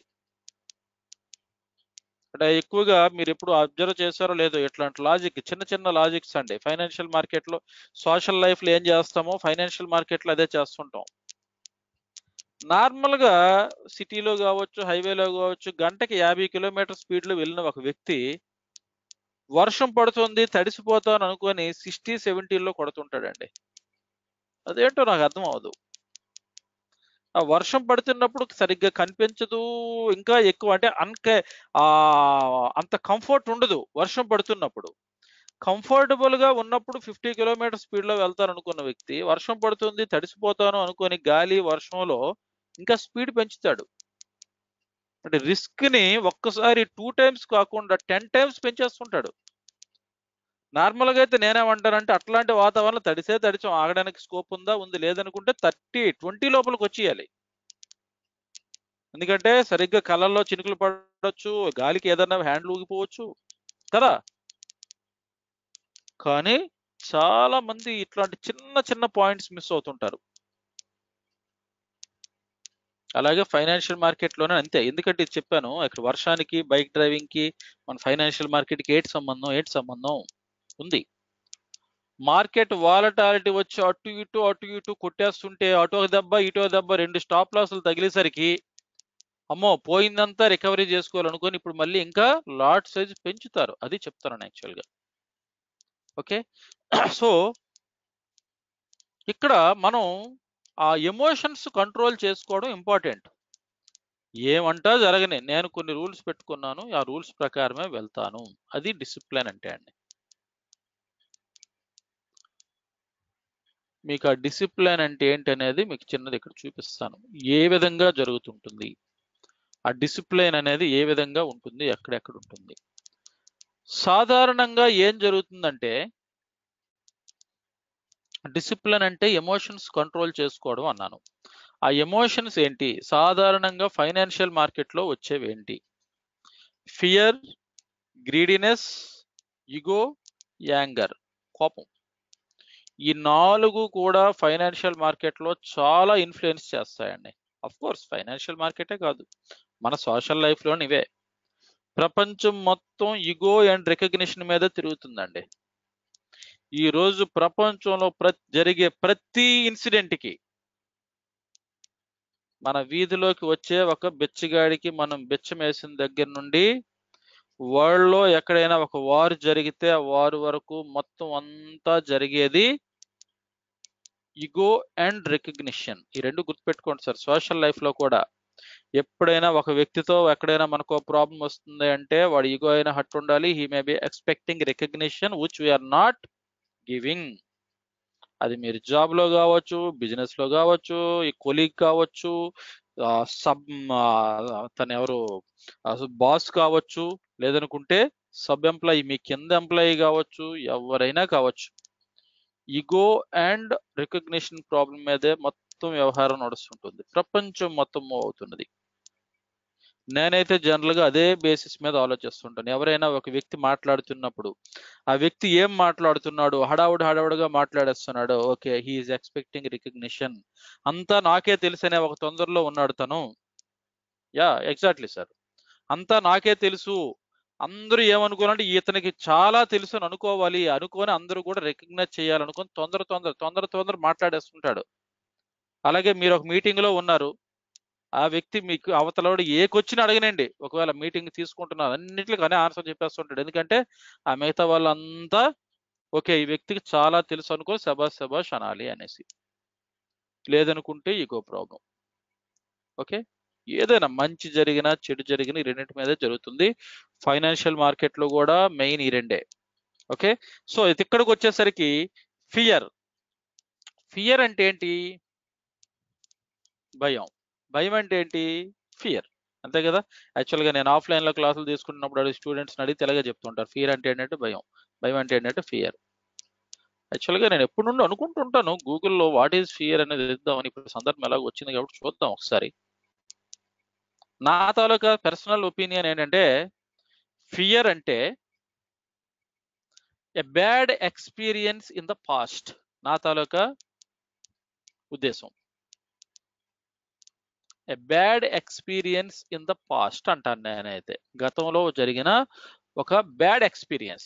అంటే ఎక్కువగా మీరు ఎప్పుడు అబ్జర్వ్ చేశారో లేదో ఇట్లాంటి లాజిక్ చిన్న చిన్న లాజిక్స్ అండి ఫైనాన్షియల్ మార్కెట్ లో సోషల్ లైఫ్ లో ఏం చేస్తామో ఫైనాన్షియల్ మార్కెట్ లో అదే చేస్తుంటాం నార్మల్ గా సిటీలో కావచ్చు హైవేలో కావచ్చు గంటకి యాభై కిలోమీటర్ స్పీడ్ లో వెళ్ళిన ఒక వ్యక్తి వర్షం పడుతుంది తడిసిపోతాను అనుకొని సిక్స్టీ సెవెంటీలో కొడుతుంటాడండి అదేంటో నాకు అర్థం అవదు ఆ వర్షం పడుతున్నప్పుడు సరిగ్గా కనిపించదు ఇంకా ఎక్కువ అంటే అన్క ఆ అంత కంఫర్ట్ ఉండదు వర్షం పడుతున్నప్పుడు కంఫర్టబుల్ గా ఉన్నప్పుడు ఫిఫ్టీ కిలోమీటర్ స్పీడ్ లో వెళ్తాను అనుకున్న వ్యక్తి వర్షం పడుతుంది తడిసిపోతాను అనుకొని గాలి వర్షంలో ఇంకా స్పీడ్ పెంచుతాడు అంటే రిస్క్ ని ఒక్కసారి టూ టైమ్స్ కాకుండా టెన్ టైమ్స్ పెంచేస్తుంటాడు నార్మల్ గా అయితే నేనేమంటానంటే అట్లాంటి వాతావరణం తడిసే తడిచాం ఆగడానికి స్కోప్ ఉందా ఉంది లేదనుకుంటే థర్టీ ట్వంటీ లోపలికి వచ్చేయాలి ఎందుకంటే సరిగ్గా కళ్ళల్లో చినుకులు పడవచ్చు గాలికి ఏదన్నా హ్యాండ్లు ఊగిపోవచ్చు కదా కానీ చాలా మంది ఇట్లాంటి చిన్న చిన్న పాయింట్స్ మిస్ అవుతుంటారు అలాగే ఫైనాన్షియల్ మార్కెట్ లోనే అంతే ఎందుకంటే ఇది చెప్పాను ఇక్కడ వర్షానికి బైక్ డ్రైవింగ్ కి మన ఫైనాన్షియల్ మార్కెట్ కి ఏంటి సంబంధం ఏంటి సంబంధం ఉంది మార్కెట్ వాలటాలిటీ వచ్చి అటు ఇటు అటు ఇటు కొట్టేస్తుంటే అటు ఒక దెబ్బ ఇటు ఒక దెబ్బ రెండు స్టాప్ లాసులు తగిలేసరికి అమ్మో పోయిందంతా రికవరీ చేసుకోవాలనుకొని ఇప్పుడు మళ్ళీ ఇంకా లాట్ సైజ్ పెంచుతారు అది చెప్తాను యాక్చువల్గా ఓకే సో ఇక్కడ మనం ఆ ఎమోషన్స్ కంట్రోల్ చేసుకోవడం ఇంపార్టెంట్ ఏమంటా జరగని నేను కొన్ని రూల్స్ పెట్టుకున్నాను ఆ రూల్స్ ప్రకారమే వెళ్తాను అది డిసిప్లిన్ అంటే అండి మీకు ఆ డిసిప్లిన్ అంటే ఏంటనేది మీకు చిన్నది ఇక్కడ చూపిస్తాను ఏ విధంగా జరుగుతుంటుంది ఆ డిసిప్లిన్ అనేది ఏ విధంగా ఉంటుంది ఎక్కడెక్కడ ఉంటుంది సాధారణంగా ఏం జరుగుతుందంటే డిసిప్లిన్ అంటే ఎమోషన్స్ కంట్రోల్ చేసుకోవడం అన్నాను ఆ ఎమోషన్స్ ఏంటి సాధారణంగా ఫైనాన్షియల్ మార్కెట్లో వచ్చేవి ఏంటి ఫియర్ గ్రీడినెస్ ఇగో యాంగర్ కోపం ఈ నాలుగు కూడా ఫైనాన్షియల్ మార్కెట్లో చాలా ఇన్ఫ్లుయెన్స్ చేస్తాయండి అఫ్ కోర్స్ ఫైనాన్షియల్ మార్కెటే కాదు మన సోషల్ లైఫ్లో ఇవే ప్రపంచం మొత్తం ఇగో అండ్ రికగ్నిషన్ మీద తిరుగుతుందండి ఈ రోజు ప్రపంచంలో ప్ర జరిగే ప్రతి ఇన్సిడెంట్కి మన వీధిలోకి వచ్చే ఒక బిచ్చగాడికి మనం బిచ్చం వేసిన దగ్గర నుండి వరల్డ్ లో ఎక్కడైనా ఒక వార్ జరిగితే ఆ వార్ వరకు మొత్తం అంతా జరిగేది ఇగో అండ్ రికగ్నిషన్ ఈ రెండు గుర్తుపెట్టుకోండి సార్ సోషల్ లైఫ్ లో కూడా ఎప్పుడైనా ఒక వ్యక్తితో ఎక్కడైనా మనకు ప్రాబ్లం వస్తుంది అంటే వాడు ఈగో అయినా హట్ ఉండాలి he may be expecting recognition which we are not giving అది మీరు జాబ్ లో కావచ్చు బిజినెస్ లో కావచ్చు ఈ కొలీగ్ కావచ్చు సబ్ తను ఎవరు బాస్ కావచ్చు లేదనుకుంటే సబ్ ఎంప్లాయీ మీ కింద ఎంప్లాయీ కావచ్చు ఎవరైనా కావచ్చు ఈగో అండ్ రికగ్నిషన్ ప్రాబ్లం మీదే మొత్తం వ్యవహారం నడుస్తుంటుంది ప్రపంచం మొత్తం మూవ్ అవుతున్నది నేనైతే జనరల్ గా అదే బేసిస్ మీద ఆలోచిస్తుంటాను ఎవరైనా ఒక వ్యక్తి మాట్లాడుతున్నప్పుడు ఆ వ్యక్తి ఏం మాట్లాడుతున్నాడు హడావుడు హడావుడిగా మాట్లాడేస్తున్నాడు ఓకే హీఈస్ ఎక్స్పెక్టింగ్ రికగ్నిషన్ అంతా నాకే తెలుసనే ఒక తొందరలో ఉన్నాడు తను యా ఎగ్జాక్ట్లీ సార్ అంతా నాకే తెలుసు అందరూ ఏమనుకోవాలంటే ఇతనికి చాలా తెలుసు అని అనుకోవాలి అనుకొని అందరూ కూడా రికగ్నైజ్ చేయాలనుకొని తొందర తొందర తొందర తొందర మాట్లాడేస్తుంటాడు అలాగే మీరు ఒక మీటింగ్ లో ఉన్నారు ఆ వ్యక్తి మీకు అవతలవాడు ఏ క్వశ్చన్ అడగనండి ఒకవేళ మీటింగ్ తీసుకుంటున్నారు అన్నింటికి అనే ఆన్సర్ చెప్పేస్తుంటాడు ఎందుకంటే ఆ మిగతా వాళ్ళంతా ఓకే ఈ వ్యక్తికి చాలా తెలుసు అనుకో శబాష్ శబాష్ అనాలి అనేసి లేదనుకుంటే ఈగో ప్రాబ్లం ఓకే ఏదైనా మంచి జరిగినా చెడు జరిగినా ఈ రెండింటి మీదే జరుగుతుంది ఫైనాన్షియల్ మార్కెట్ లో కూడా మెయిన్ ఈ రెండే ఓకే సో ఇది ఇక్కడికి వచ్చేసరికి ఫియర్ ఫియర్ అంటే ఏంటి భయం భయం అంటే ఏంటి ఫియర్ అంతే కదా యాక్చువల్గా నేను ఆఫ్లైన్ లో క్లాసులు తీసుకుంటున్నప్పుడు స్టూడెంట్స్ అడిగి తెలగా చెప్తుంటారు ఫియర్ అంటే ఏంటంటే భయం భయం అంటే ఏంటంటే ఫియర్ యాక్చువల్గా నేను ఎప్పటి నుండి అనుకుంటుంటాను గూగుల్లో వాట్ ఈజ్ ఫియర్ అనేది ఇద్దామని ఇప్పుడు సందర్భం ఎలాగ వచ్చింది కాబట్టి చూద్దాం ఒకసారి నా తాలూకా పర్సనల్ ఒపీనియన్ ఏంటంటే ఫియర్ అంటే a bad experience in the past నా తాలూకా ఉద్దేశం a bad experience in the past అంటాను నేనైతే గతంలో జరిగిన ఒక బ్యాడ్ ఎక్స్పీరియన్స్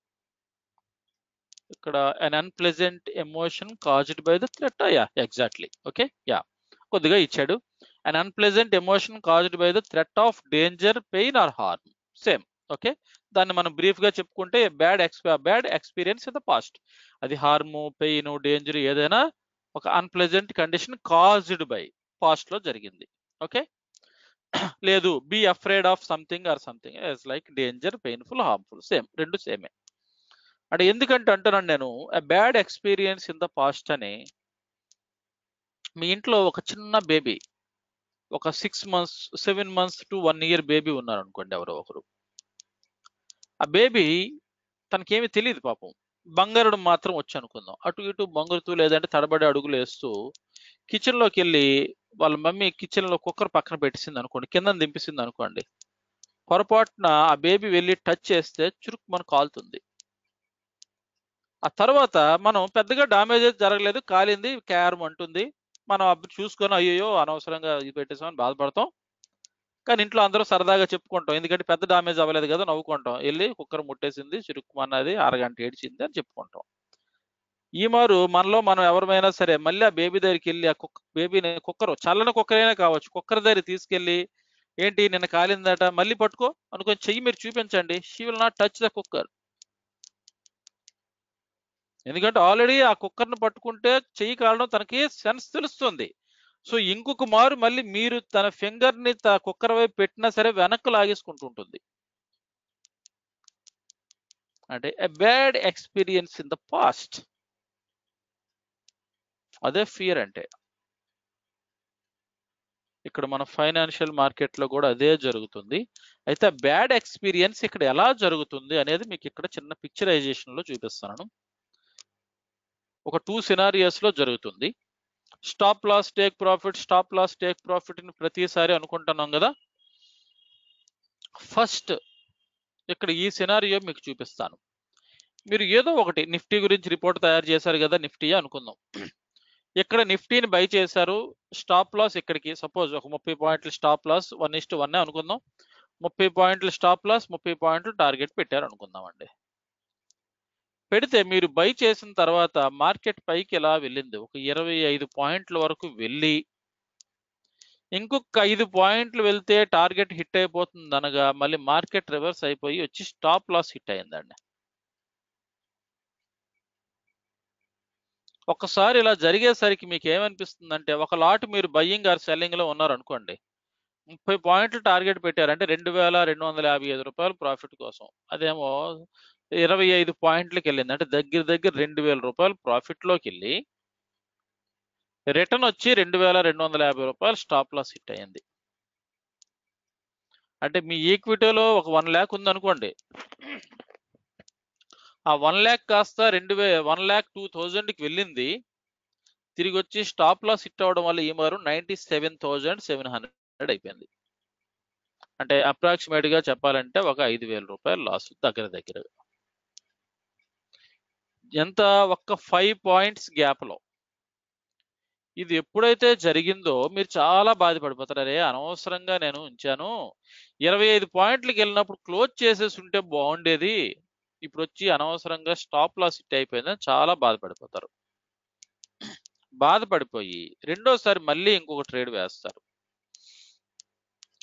ఇక్కడ un unpleasant emotion caused by the threat yeah exactly okay yeah కొద్దిగా ఇచ్చాడు un unpleasant emotion caused by the threat of danger pain or harm same okay దాన్ని మనం బ్రీఫ్ గా చెప్పుకుంటే bad ex bad experience in the past అది harm pain danger ఏదైనా ఒక unpleasant condition caused by past లో జరిగింది ఓకే లేదు be afraid of something or something like danger painful harmful same రెండు సేమే అంటే ఎందుకంటే అంటున్నాను నేను bad experience in the past అని మీ ఇంట్లో ఒక చిన్న బేబీ ఒక six months seven months to one year baby ఉన్నారు అనుకోండి ఎవరో ఒకరు ఆ బేబీ తనకేమీ తెలియదు పాపం బంగారుడు మాత్రం వచ్చి అనుకుందాం అటు ఇటు బంగారుతూ లేదంటే తడబడి అడుగులు వేస్తూ కిచెన్ లోకి వెళ్ళి వాళ్ళ మమ్మీ కిచెన్ లో కుక్కర్ పక్కన పెట్టేసింది అనుకోండి కింద దింపేసింది అనుకోండి పొరపాటున ఆ బేబీ వెళ్ళి టచ్ చేస్తే చురుకు మన కాలుతుంది ఆ తర్వాత మనం పెద్దగా డామేజ్ జరగలేదు కాలింది క్యారం అంటుంది మనం అప్పుడు చూసుకొని అయ్యో అనవసరంగా ఇది పెట్టేసామని బాధపడతాం కానీ ఇంట్లో అందరూ సరదాగా చెప్పుకుంటాం ఎందుకంటే పెద్ద డామేజ్ అవ్వలేదు కదా నవ్వుకుంటాం వెళ్ళి కుక్కర్ ముట్టేసింది చురుక్కుమన్నది అరగంట ఏడిచింది అని చెప్పుకుంటాం ఈ మారు మనలో మనం ఎవరిమైనా సరే మళ్ళీ ఆ బేబీ దగ్గరికి వెళ్ళి ఆ కుక్క బేబీని కుక్కర్ చల్లని కుక్కర్ అయినా కావచ్చు కుక్కర్ దగ్గర తీసుకెళ్ళి ఏంటి నిన్న కాలిందట మళ్ళీ పట్టుకో అనుకొని చెయ్యి మీరు చూపించండి she will not touch the cooker ఎందుకంటే ఆల్రెడీ ఆ కుక్కర్ని పట్టుకుంటే చెయ్యి కాలడం తనకి సెన్స్ తెలుస్తుంది సో ఇంకొక మారు మళ్ళీ మీరు తన ఫింగర్ ని కుక్కర్ వైపు పెట్టినా సరే వెనక్కు లాగేసుకుంటుంటుంది అంటే a bad experience in the past అదే ఫియర్ అంటే ఇక్కడ మన ఫైనాన్షియల్ మార్కెట్ లో కూడా అదే జరుగుతుంది అయితే బ్యాడ్ ఎక్స్పీరియన్స్ ఇక్కడ ఎలా జరుగుతుంది అనేది మీకు ఇక్కడ చిన్న పిక్చరైజేషన్ లో చూపిస్తాను ఒక టూ సినారియోస్ లో జరుగుతుంది stop loss take profit stop loss take profit ని ప్రతిసారి అనుకుంటున్నాం కదా ఫస్ట్ ఇక్కడ ఈ సినారియో మీకు చూపిస్తాను మీరు ఏదో ఒకటి నిఫ్టీ గురించి రిపోర్ట్ తయారు చేశారు కదా నిఫ్టీ అనుకుందాం ఇక్కడ నిఫ్టీని బై చేశారు స్టాప్ లాస్ ఇక్కడికి సపోజ్ ఒక ముప్పై పాయింట్ల stop loss one is to one అనుకుందాం ముప్పై పాయింట్ల స్టాప్ లాస్ ముప్పై పాయింట్లు టార్గెట్ పెట్టారు అనుకుందాం అండి పెడితే మీరు బై చేసిన తర్వాత మార్కెట్ పైకి ఎలా వెళ్ళింది ఒక ఇరవై ఐదు పాయింట్ల వరకు వెళ్ళి ఇంకొక ఐదు పాయింట్లు వెళ్తే టార్గెట్ హిట్ అయిపోతుంది అనగా మళ్ళీ మార్కెట్ రివర్స్ అయిపోయి వచ్చి స్టాప్ లాస్ హిట్ అయిందండి ఒకసారి ఇలా జరిగేసరికి మీకు ఏమనిపిస్తుందంటే ఒక లాట్ మీరు బయ్యింగ్ ఆర్ సెల్లింగ్ లో ఉన్నారు అనుకోండి ముప్పై పాయింట్లు టార్గెట్ పెట్టారు అంటే రెండు వేల రెండు వందల యాభై ఐదు రూపాయలు ప్రాఫిట్ కోసం అదేమో ఇరవై ఐదు పాయింట్లకి వెళ్ళింది అంటే దగ్గర దగ్గర రెండు వేల రూపాయలు ప్రాఫిట్ లోకి వెళ్ళి రిటర్న్ వచ్చి రెండు వేల రెండు వందల యాభై రూపాయలు స్టాప్ లాస్ హిట్ అయింది అంటే మీ ఈక్విటీలో ఒక వన్ ల్యాక్ ఉంది అనుకోండి ఆ వన్ ల్యాక్ కాస్త రెండు వే వన్ ల్యాక్ టూ థౌజండ్కి వెళ్ళింది తిరిగి వచ్చి స్టాప్ లాస్ హిట్ అవ్వడం వల్ల ఈ మారు ninety seven thousand seven hundred అయిపోయింది అంటే అప్రాక్సిమేట్ గా చెప్పాలంటే ఒక ఐదు వేల రూపాయలు లాస్ దగ్గర దగ్గరగా ఎంత ఒక్క ఫైవ్ పాయింట్స్ గ్యాప్ లో ఇది ఎప్పుడైతే జరిగిందో మీరు చాలా బాధపడిపోతారు అరే అనవసరంగా నేను ఉంచాను ఇరవై ఐదు పాయింట్లకి వెళ్ళినప్పుడు క్లోజ్ చేసేసి ఉంటే బాగుండేది ఇప్పుడు వచ్చి అనవసరంగా స్టాప్ లాస్ హిట్ అయిపోయిందని చాలా బాధపడిపోతారు బాధపడిపోయి రెండోసారి మళ్ళీ ఇంకొక ట్రేడ్ వేస్తారు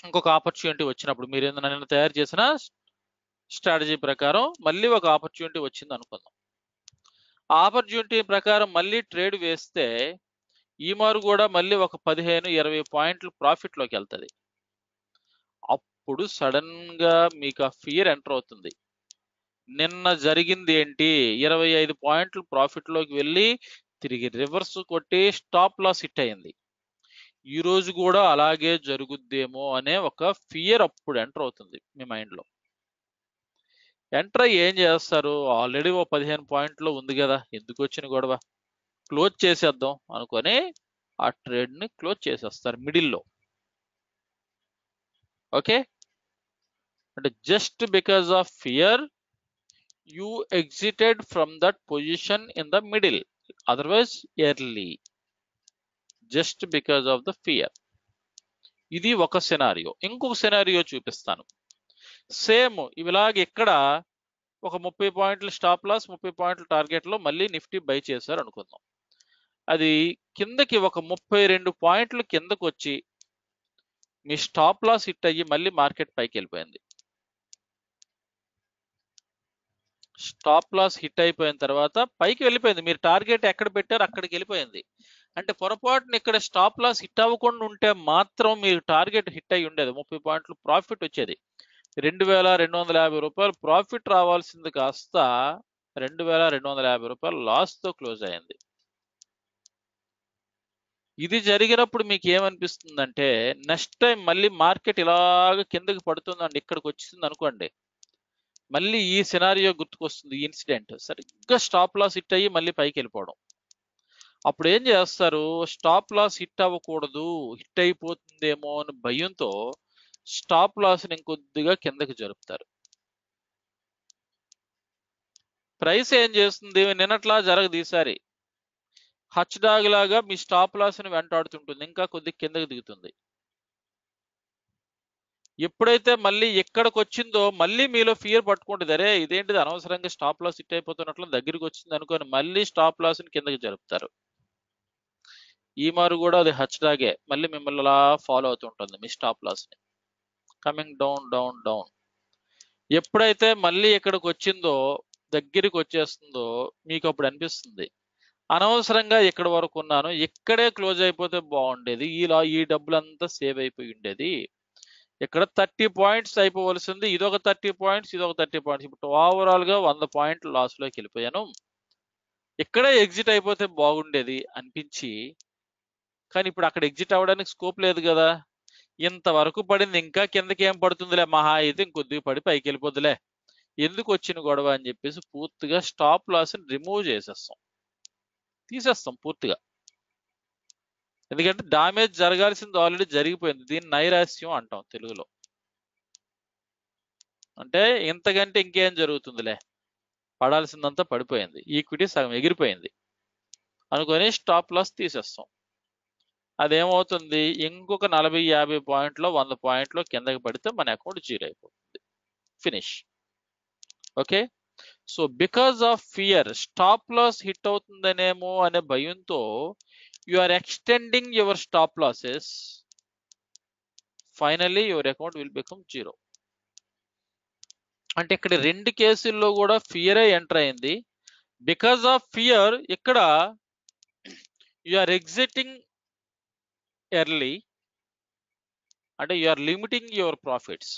ఇంకొక ఆపర్చునిటీ వచ్చినప్పుడు మీరు ఏదైనా నిన్న తయారు చేసిన స్ట్రాటజీ ప్రకారం మళ్ళీ ఒక ఆపర్చునిటీ వచ్చింది అనుకుందాం ఆపర్చునిటీ ప్రకారం మళ్ళీ ట్రేడ్ వేస్తే ఈ మారు కూడా మళ్ళీ ఒక పదిహేను ఇరవై పాయింట్లు ప్రాఫిట్ లోకి వెళ్తుంది అప్పుడు సడన్ గా మీకు ఆ ఫియర్ ఎంటర్ అవుతుంది నిన్న జరిగింది ఏంటి ఇరవై ఐదు పాయింట్లు ప్రాఫిట్ లోకి వెళ్ళి తిరిగి రివర్స్ కొట్టి స్టాప్ లాస్ హిట్ అయింది ఈ రోజు కూడా అలాగే జరుగుద్దేమో అనే ఒక ఫియర్ అప్పుడు ఎంటర్ అవుతుంది మీ మైండ్ లో ఎంటర్ అయ్యి ఏం చేస్తారు ఆల్రెడీ ఓ పదిహేను పాయింట్లో ఉంది కదా ఎందుకు వచ్చిన గొడవ క్లోజ్ చేసేద్దాం అనుకొని ఆ ట్రేడ్ ని క్లోజ్ చేసేస్తారు మిడిల్లో ఓకే అంటే just because of fear you exited from that position in the middle otherwise early just because of the fear ఇది ఒక సినారియో ఇంకొక సినారియో చూపిస్తాను సేమ్ ఇలాగ ఇక్కడ ఒక ముప్పై పాయింట్ల స్టాప్ లాస్ ముప్పై పాయింట్ల టార్గెట్ లో మళ్ళీ నిఫ్టీ బై చేశారు అనుకుందాం అది కిందకి ఒక ముప్పై రెండు పాయింట్లు కిందకు వచ్చి మీ స్టాప్ లాస్ హిట్ అయ్యి మళ్ళీ మార్కెట్ పైకి వెళ్ళిపోయింది స్టాప్ లాస్ హిట్ అయిపోయిన తర్వాత పైకి వెళ్ళిపోయింది మీరు టార్గెట్ ఎక్కడ పెట్టారు అక్కడికి వెళ్ళిపోయింది అంటే పొరపాటున ఇక్కడ స్టాప్ లాస్ హిట్ అవ్వకుండా ఉంటే మాత్రం మీరు టార్గెట్ హిట్ అయి ఉండేది ముప్పై పాయింట్లు ప్రాఫిట్ వచ్చేది రెండు వేల రెండు వందల యాభై రూపాయలు ప్రాఫిట్ రావాల్సింది కాస్త రెండు వేల రెండు వందల యాభై రూపాయలు లాస్ తో క్లోజ్ అయింది ఇది జరిగినప్పుడు మీకు ఏమనిపిస్తుందంటే నెక్స్ట్ టైం మళ్ళీ మార్కెట్ ఇలాగ కిందకి పడుతుందండి ఇక్కడికి వచ్చింది అనుకోండి మళ్ళీ ఈ సినారియో గుర్తుకొస్తుంది ఈ ఇన్సిడెంట్ సరిగ్గా స్టాప్ లాస్ హిట్ అయ్యి మళ్ళీ పైకి వెళ్ళిపోవడం అప్పుడు ఏం చేస్తారు స్టాప్ లాస్ హిట్ అవ్వకూడదు హిట్ అయిపోతుందేమో అని భయంతో స్టాప్ లాస్ ఇంకొద్దిగా కిందకి జరుపుతారు ప్రైస్ ఏం చేస్తుంది నిన్నట్లా జరగదు ఈసారి హచ్ డాగ్ లాగా మీ స్టాప్ లాస్ ని వెంటాడుతుంటుంది ఇంకా కొద్ది కిందకి దిగుతుంది ఎప్పుడైతే మళ్ళీ ఎక్కడికి వచ్చిందో మళ్ళీ మీలో ఫియర్ పట్టుకుంటుంది అరే ఇదేంటిది అనవసరంగా స్టాప్ లాస్ హిట్ అయిపోతున్నట్లు దగ్గరికి వచ్చింది అనుకొని మళ్ళీ స్టాప్ లాస్ ని కిందకి జరుపుతారు ఈ మారు కూడా అది హచ్ డాగే మళ్ళీ మిమ్మల్ని అలా ఫాలో అవుతుంటుంది మీ స్టాప్ లాస్ ని కమింగ్ డౌన్ డౌన్ డౌన్ ఎప్పుడైతే మళ్ళీ ఇక్కడికి వచ్చిందో దగ్గరికి వచ్చేస్తుందో మీకు అప్పుడు అనిపిస్తుంది అనవసరంగా ఇక్కడ వరకు ఉన్నాను ఇక్కడే క్లోజ్ అయిపోతే బాగుండేది ఇలా ఈ డబ్బులంతా సేవ్ అయిపోయి ఉండేది ఇక్కడ థర్టీ పాయింట్స్ అయిపోవలసింది ఇదొక థర్టీ పాయింట్స్ ఇదొక థర్టీ పాయింట్స్ ఇప్పుడు ఓవరాల్ గా వంద పాయింట్లు లాస్ లోకి వెళ్ళిపోయాను ఇక్కడే ఎగ్జిట్ అయిపోతే బాగుండేది అనిపించి కానీ ఇప్పుడు అక్కడ ఎగ్జిట్ అవ్వడానికి స్కోప్ లేదు కదా ఇంతవరకు పడింది ఇంకా కిందకి ఏం పడుతుందిలే మహా అయితే ఇంకొద్దిగా పడి పైకి వెళ్ళిపోద్దులే ఎందుకు వచ్చిన గొడవ అని చెప్పేసి పూర్తిగా స్టాప్ లాస్ రిమూవ్ చేసేస్తాం తీసేస్తాం పూర్తిగా ఎందుకంటే డామేజ్ జరగాల్సింది ఆల్రెడీ జరిగిపోయింది దీన్ని నైరాస్యం అంటాం తెలుగులో అంటే ఇంతకంటే ఇంకేం జరుగుతుందిలే పడాల్సిందంతా పడిపోయింది ఈక్విటీ సగం ఎగిరిపోయింది అనుకొని స్టాప్ లాస్ తీసేస్తాం అదేమవుతుంది ఇంకొక నలభై యాభై పాయింట్లో వంద పాయింట్లో కిందకి పడితే మన అకౌంట్ జీరో అయిపోతుంది finish okay so because of fear stop loss hit అవుతుందనేమో అనే భయంతో you are extending your stop losses finally your account will become zero అంటే ఇక్కడ రెండు కేసుల్లో కూడా ఫియరే ఎంటర్ అయింది బికాస్ ఆఫ్ ఫియర్ ఇక్కడ యు ఆర్ ఎగ్జిటింగ్ ఎర్లీ అంటే you are limiting your profits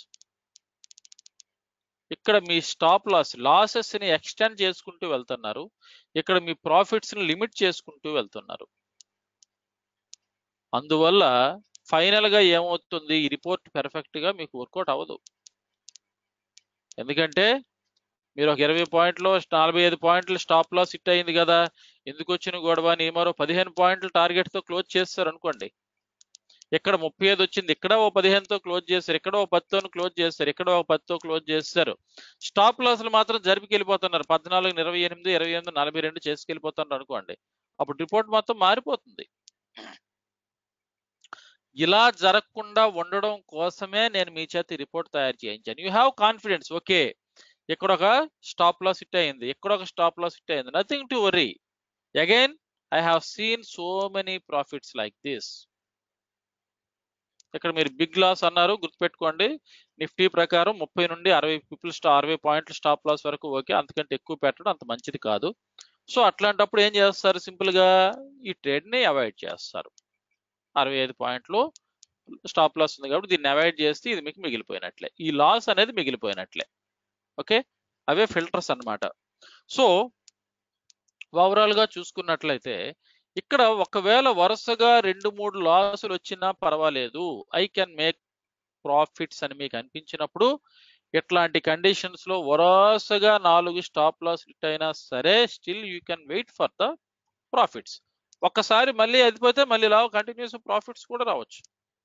ఇక్కడ మీ స్టాప్ లాస్ లాసెస్ ని ఎక్స్టెండ్ చేసుకుంటూ వెళ్తున్నారు ఇక్కడ మీ ప్రాఫిట్స్ ని లిమిట్ చేసుకుంటూ వెళ్తున్నారు అందువల్ల ఫైనల్ గా ఏమవుతుంది ఈ రిపోర్ట్ పెర్ఫెక్ట్ గా మీకు వర్కౌట్ అవ్వదు ఎందుకంటే మీరు ఒక ఇరవై పాయింట్లు నలభై ఐదు పాయింట్లు స్టాప్ లాస్ హిట్ అయింది కదా ఎందుకు వచ్చిన గొడవ అని మరో పదిహేను పాయింట్లు టార్గెట్ తో క్లోజ్ చేస్తారు అనుకోండి ఇక్కడ ముప్పై ఐదు వచ్చింది ఇక్కడ ఓ పదిహేనుతో క్లోజ్ చేస్తారు ఇక్కడ ఓ పదితో క్లోజ్ చేస్తారు ఇక్కడ ఒక పదితో క్లోజ్ చేస్తారు స్టాప్ లాస్లు మాత్రం జరిపికెళ్ళిపోతున్నారు పద్నాలుగు ఇరవై ఎనిమిది ఇరవై ఎనిమిది నలభై రెండు చేసుకెళ్ళిపోతున్నారు అనుకోండి అప్పుడు రిపోర్ట్ మొత్తం మారిపోతుంది ఇలా జరగకుండా ఉండడం కోసమే నేను మీ చేత రిపోర్ట్ తయారు చేయించాను యూ హ్యావ్ కాన్ఫిడెన్స్ ఓకే ఇక్కడ ఒక స్టాప్ లాస్ హిట్ అయింది ఇక్కడ ఒక స్టాప్ లాస్ హిట్ అయింది nothing to worry again I have seen so many profits like this ఇక్కడ మీరు బిగ్ లాస్ అన్నారు గుర్తుపెట్టుకోండి నిఫ్టీ ప్రకారం ముప్పై నుండి అరవై పీపుల్ స్టా అరవై పాయింట్లు స్టాప్ లాస్ వరకు ఓకే అంతకంటే ఎక్కువ పెట్టడం అంత మంచిది కాదు సో అట్లాంటప్పుడు ఏం చేస్తారు సింపుల్ గా ఈ ట్రేడ్ ని అవాయిడ్ చేస్తారు అరవై ఐదు పాయింట్లు స్టాప్ లాస్ ఉంది కాబట్టి దీన్ని అవాయిడ్ చేస్తే ఇది మీకు మిగిలిపోయినట్లే ఈ లాస్ అనేది మిగిలిపోయినట్లే ఓకే అవే ఫిల్టర్స్ అన్నమాట సో ఓవరాల్ గా చూసుకున్నట్లయితే ఇక్కడ ఒకవేళ వరుసగా రెండు మూడు లాసులు వచ్చినా పర్వాలేదు ఐ కెన్ మేక్ ప్రాఫిట్స్ అని మీకు అనిపించినప్పుడు ఇట్లాంటి కండిషన్స్ లో వరుసగా నాలుగు స్టాప్ లాస్ హిట్ అయినా సరే still you can wait for the profits ఒక్కసారి మళ్ళీ అదిపోతే మళ్ళీ లావు కంటిన్యూస్ ప్రాఫిట్స్ కూడా రావచ్చు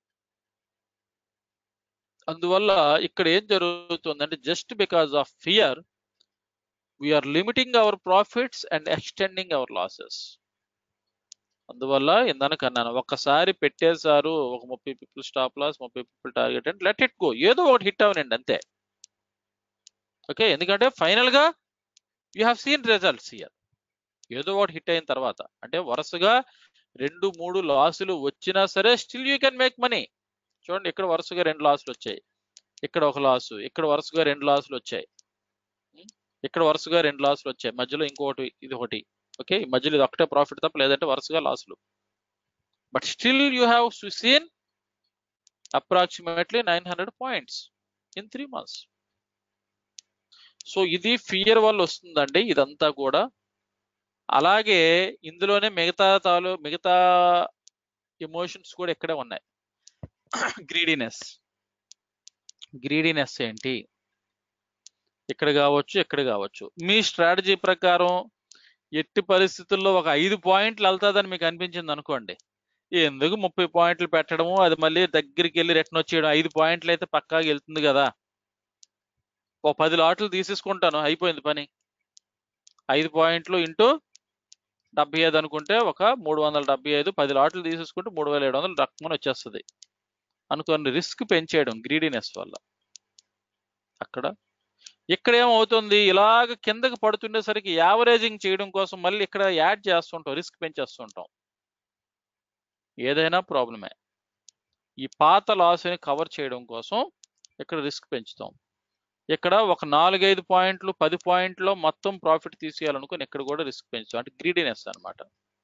అందువల్ల ఇక్కడ ఏం జరుగుతుందంటే just because of fear we are limiting our profits and extending our losses అందువల్ల ఇందాక అన్నాను ఒక్కసారి పెట్టేశారు ఒక ముప్పై పీపుల్ స్టాప్ లాస్ ముప్పై people target and let it go ఏదో ఒకటి హిట్ అవనండి అంతే ఓకే ఎందుకంటే ఫైనల్ గా you have seen results year ఏదో ఒకటి హిట్ అయిన తర్వాత అంటే వరుసగా రెండు మూడు లాసులు వచ్చినా సరే still you can make money చూడండి ఇక్కడ వరుసగా రెండు లాసులు వచ్చాయి ఇక్కడ ఒక లాసు ఇక్కడ వరుసగా రెండు లాసులు వచ్చాయి ఉం? ఇక్కడ వరుసగా రెండు లాసులు వచ్చాయి మధ్యలో ఇంకొకటి ఇది ఒకటి ఓకే ఈ మధ్యలో ఇది ఒకటే ప్రాఫిట్ తప్ప లేదంటే వరుసగా లాసులు but still you have seen approximately nine hundred points in three months so ఇది ఫియర్ వల్ల వస్తుందండి ఇదంతా కూడా అలాగే ఇందులోనే మిగతా తాలు మిగతా ఎమోషన్స్ కూడా ఇక్కడే ఉన్నాయి గ్రీడీనెస్ గ్రీడీనెస్ ఏంటి ఇక్కడ కావచ్చు ఇక్కడ కావచ్చు మీ స్ట్రాటజీ ప్రకారం ఎట్టి పరిస్థితుల్లో ఒక ఐదు పాయింట్లు వెళ్తాదని మీకు అనిపించింది అనుకోండి ఎందుకు ముప్పై పాయింట్లు పెట్టడము అది మళ్ళీ దగ్గరికి వెళ్ళి రిటర్న్ వచ్చేయడం ఐదు పాయింట్లు అయితే పక్కాగా వెళ్తుంది కదా ఓ పది లాట్లు తీసేసుకుంటాను అయిపోయింది పని ఐదు పాయింట్లు ఇంటూ డెబ్బై ఐదు అనుకుంటే ఒక మూడు వందల డెబ్బై ఐదు పది లాట్లు తీసేసుకుంటే మూడు వేల ఏడు వందలు రక్మని వచ్చేస్తుంది అనుకోండి రిస్క్ పెంచేయడం గ్రీడీనెస్ వల్ల అక్కడ ఇక్కడ ఏమవుతుంది ఇలాగ కిందకి పడుతుండేసరికి యావరేజింగ్ చేయడం కోసం మళ్ళీ ఇక్కడ యాడ్ చేస్తుంటాం రిస్క్ పెంచేస్తుంటాం ఏదైనా ప్రాబ్లమే ఈ పాత లాస్ని కవర్ చేయడం కోసం ఇక్కడ రిస్క్ పెంచుతాం ఇక్కడ ఒక నాలుగైదు పాయింట్లు పది పాయింట్లో మొత్తం ప్రాఫిట్ తీసేయాలనుకుని ఇక్కడ కూడా రిస్క్ పెంచుతాం అంటే గ్రీడీనెస్ అన్నమాట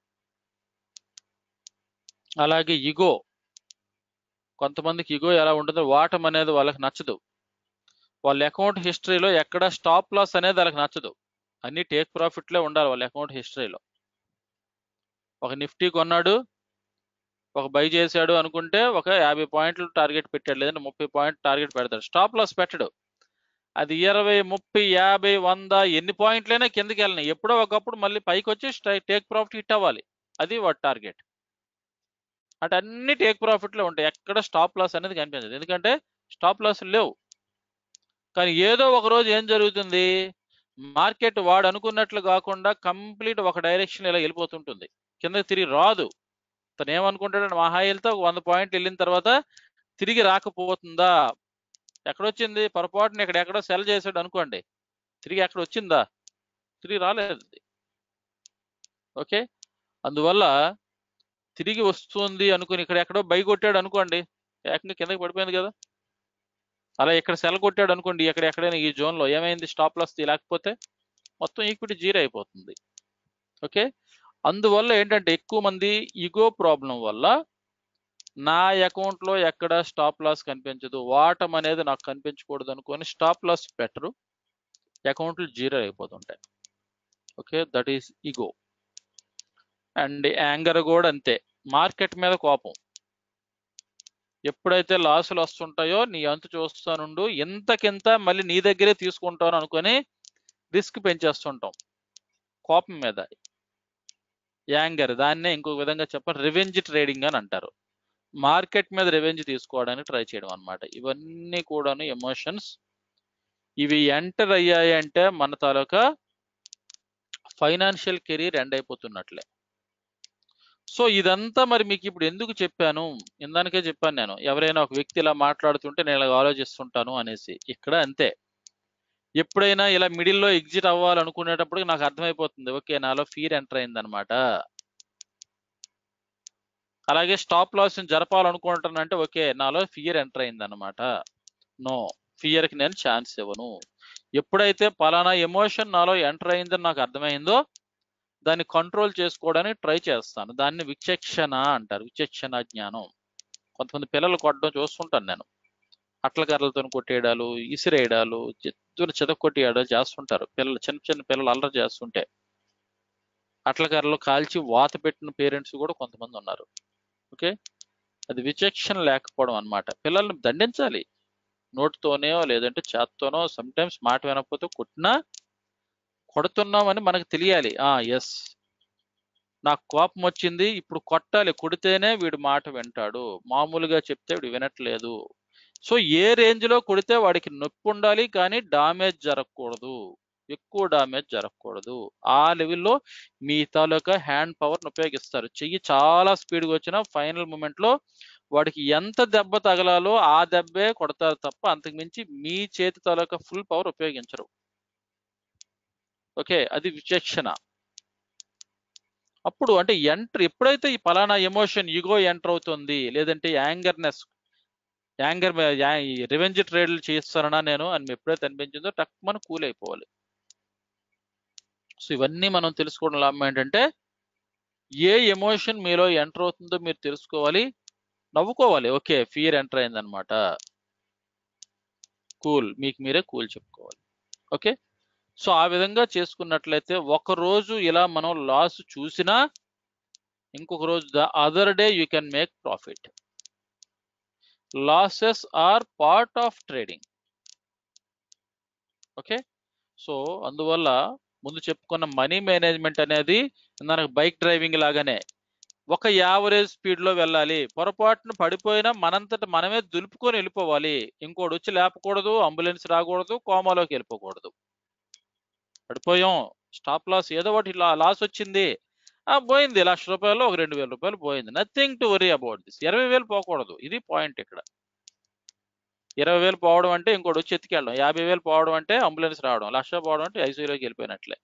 అలాగే ఇగో కొంతమందికి ఇగో ఎలా ఉంటుందో వాటం అనేది వాళ్ళకి నచ్చదు వాళ్ళ అకౌంట్ హిస్టరీలో ఎక్కడ స్టాప్ లాస్ అనేది వాళ్ళకి నచ్చదు అన్ని టేక్ ప్రాఫిట్లే ఉండాలి వాళ్ళ అకౌంట్ హిస్టరీలో ఒక నిఫ్టీ కొన్నాడు ఒక బై చేశాడు అనుకుంటే ఒక యాభై పాయింట్లు టార్గెట్ పెట్టాడు లేదంటే ముప్పై పాయింట్ టార్గెట్ పెడతాడు స్టాప్ లాస్ పెట్టడు అది ఇరవై ముప్పై యాభై వంద ఎన్ని పాయింట్లైనా కిందకి వెళ్ళినాయి ఎప్పుడో ఒకప్పుడు మళ్ళీ పైకి వచ్చి టేక్ ప్రాఫిట్ హిట్ అవ్వాలి అది వాడి టార్గెట్ అంటే అన్ని టేక్ ప్రాఫిట్లో ఉంటాయి ఎక్కడ స్టాప్ లాస్ అనేది కనిపించదు ఎందుకంటే స్టాప్ లాస్ లేవు కానీ ఏదో ఒక రోజు ఏం జరుగుతుంది మార్కెట్ వాడు అనుకున్నట్లు కాకుండా కంప్లీట్ ఒక డైరెక్షన్ ఇలా వెళ్ళిపోతుంటుంది కిందకి తిరిగి రాదు తను ఏమనుకుంటాడంటే మహా వెళ్తే ఒక వంద పాయింట్ వెళ్ళిన తర్వాత తిరిగి రాకపోతుందా ఎక్కడొచ్చింది పొరపాటున ఇక్కడ ఎక్కడో సెల్ చేశాడు అనుకోండి తిరిగి ఎక్కడ వచ్చిందా తిరిగి రాలేదు ఓకే అందువల్ల తిరిగి వస్తుంది అనుకుని ఇక్కడ ఎక్కడో బై కొట్టాడు అనుకోండి ఏకంగా కిందకి పడిపోయింది కదా అలా ఇక్కడ సెల్ కొట్టాడు అనుకోండి ఎక్కడ ఎక్కడైనా ఈ జోన్లో ఏమైంది స్టాప్ లాస్ లేకపోతే మొత్తం ఈక్విటీ జీరో అయిపోతుంది ఓకే అందువల్ల ఏంటంటే ఎక్కువ మంది ఈగో ప్రాబ్లం వల్ల నా అకౌంట్లో ఎక్కడ స్టాప్ లాస్ కనిపించదు వాటం అనేది నాకు కనిపించకూడదు అనుకొని స్టాప్ లాస్ పెట్టరు అకౌంట్లు జీరో అయిపోతుంటాయి okay that is ego and anger కూడా అంతే మార్కెట్ మీద కోపం ఎప్పుడైతే లాసులు వస్తుంటాయో నీ అంతు చూస్తానుండు ఎంతకింత మళ్ళీ నీ దగ్గరే తీసుకుంటాను అనుకొని రిస్క్ పెంచేస్తుంటాం కోపం మీద యాంగర్ దాన్నే ఇంకొక విధంగా చెప్పాలి రివెంజ్ ట్రేడింగ్ అని అంటారు మార్కెట్ మీద రివెంజ్ తీసుకోవడానికి ట్రై చేయడం అనమాట ఇవన్నీ కూడాను ఎమోషన్స్ ఇవి ఎంటర్ అయ్యాయి అంటే మన తాలూకా ఫైనాన్షియల్ కెరీర్ ఎండ్ అయిపోతున్నట్లే సో ఇదంతా మరి మీకు ఇప్పుడు ఎందుకు చెప్పాను ఇందానికే చెప్పాను నేను ఎవరైనా ఒక వ్యక్తి ఇలా మాట్లాడుతుంటే నేను ఇలా ఆలోచిస్తుంటాను అనేసి ఇక్కడ అంతే ఎప్పుడైనా ఇలా మిడిల్లో ఎగ్జిట్ అవ్వాలనుకునేటప్పుడు నాకు అర్థమైపోతుంది ఓకే నాలో ఫీర్ ఎంటర్ అయిందనమాట అలాగే స్టాప్ లాస్ జరపాలనుకుంటానంటే ఓకే నాలో ఫియర్ ఎంటర్ అయింది అనమాట నో ఫియర్ కి నేను ఛాన్స్ ఇవ్వను ఎప్పుడైతే పలానా ఎమోషన్ నాలో ఎంటర్ అయిందని నాకు అర్థమైందో దాన్ని కంట్రోల్ చేసుకోవడానికి ట్రై చేస్తాను దాన్ని విచక్షణ అంటారు విచక్షణ జ్ఞానం కొంతమంది పిల్లలు కొట్టడం చూస్తుంటాను నేను అట్ల కర్రలతో కొట్టేయడాలు ఇసిరేయడాలు చెత్తులు చెదక్ కొట్టేయడాలు చేస్తుంటారు పిల్లలు చిన్న చిన్న పిల్లలు అల్లరి చేస్తుంటే అట్ల కర్రలు కాల్చి వాత పెట్టిన పేరెంట్స్ కూడా కొంతమంది ఉన్నారు ఓకే అది విచక్షణ లేకపోవడం అన్నమాట పిల్లల్ని దండించాలి నోటితోనే లేదంటే చేత్తోనో సమ్ టైమ్స్ మాట వినకపోతే కొట్టినా కొడుతున్నామని మనకు తెలియాలి ఆ ఎస్ నాకు కోపం వచ్చింది ఇప్పుడు కొట్టాలి కొడితేనే వీడు మాట వింటాడు మామూలుగా చెప్తే వీడు వినట్లేదు సో ఏ రేంజ్ లో కొడితే వాడికి నొప్పి ఉండాలి కానీ డామేజ్ జరగకూడదు ఎక్కువ డామేజ్ జరగకూడదు ఆ లెవెల్లో మీ తాలూకా హ్యాండ్ పవర్ ఉపయోగిస్తారు చెయ్యి చాలా స్పీడ్గా వచ్చినా ఫైనల్ మూమెంట్ లో వాడికి ఎంత దెబ్బ తగలాలో ఆ దెబ్బే కొడతారు తప్ప అంతకు మించి మీ చేతి తాలూకా ఫుల్ పవర్ ఉపయోగించరు ఓకే అది విచక్షణ అప్పుడు అంటే ఎంటర్ ఎప్పుడైతే ఈ పలానా ఎమోషన్ ఇగో ఎంటర్ అవుతుంది లేదంటే యాంగర్నెస్ యాంగర్ రివెంజ్ ట్రేడ్లు చేస్తానన్నా నేను అని ఎప్పుడైతే అనిపించిందో టక్మని కూల్ అయిపోవాలి సో ఇవన్నీ మనం తెలుసుకోవడం లాభం ఏంటంటే ఏ ఎమోషన్ మీలో ఎంటర్ అవుతుందో మీరు తెలుసుకోవాలి నవ్వుకోవాలి ఓకే ఫియర్ ఎంటర్ అయిందనమాట కూల్ మీకు మీరే కూల్ చెప్పుకోవాలి ఓకే సో ఆ విధంగా చేసుకున్నట్లయితే ఒక రోజు ఇలా మనం లాస్ చూసినా ఇంకొక రోజు the other day you can make profit losses are part of trading okay so అందువల్ల ముందు చెప్పుకున్న మనీ మేనేజ్మెంట్ అనేది మనకు బైక్ డ్రైవింగ్ లాగానే ఒక యావరేజ్ స్పీడ్ లో వెళ్ళాలి పొరపాటున పడిపోయినా మనంతట మనమే దులుపుకొని వెళ్ళిపోవాలి ఇంకోటి వచ్చి లేపకూడదు అంబులెన్స్ రాకూడదు కోమాలోకి వెళ్ళిపోకూడదు పడిపోయాం స్టాప్ లాస్ ఏదో ఒకటి లాస్ వచ్చింది ఆ పోయింది లక్ష రూపాయలు ఒక రెండు వేల రూపాయలు పోయింది nothing to worry about this ఇరవై వేలు పోకూడదు ఇది పాయింట్ ఇక్కడ ఇరవై వేలు పోవడం అంటే ఇంకోటి వచ్చి ఎత్తుకెళ్ళడం యాభై వేలు పోవడం అంటే అంబులెన్స్ రావడం లక్ష పోవడం అంటే ఐసీయూలోకి వెళ్ళిపోయినట్లే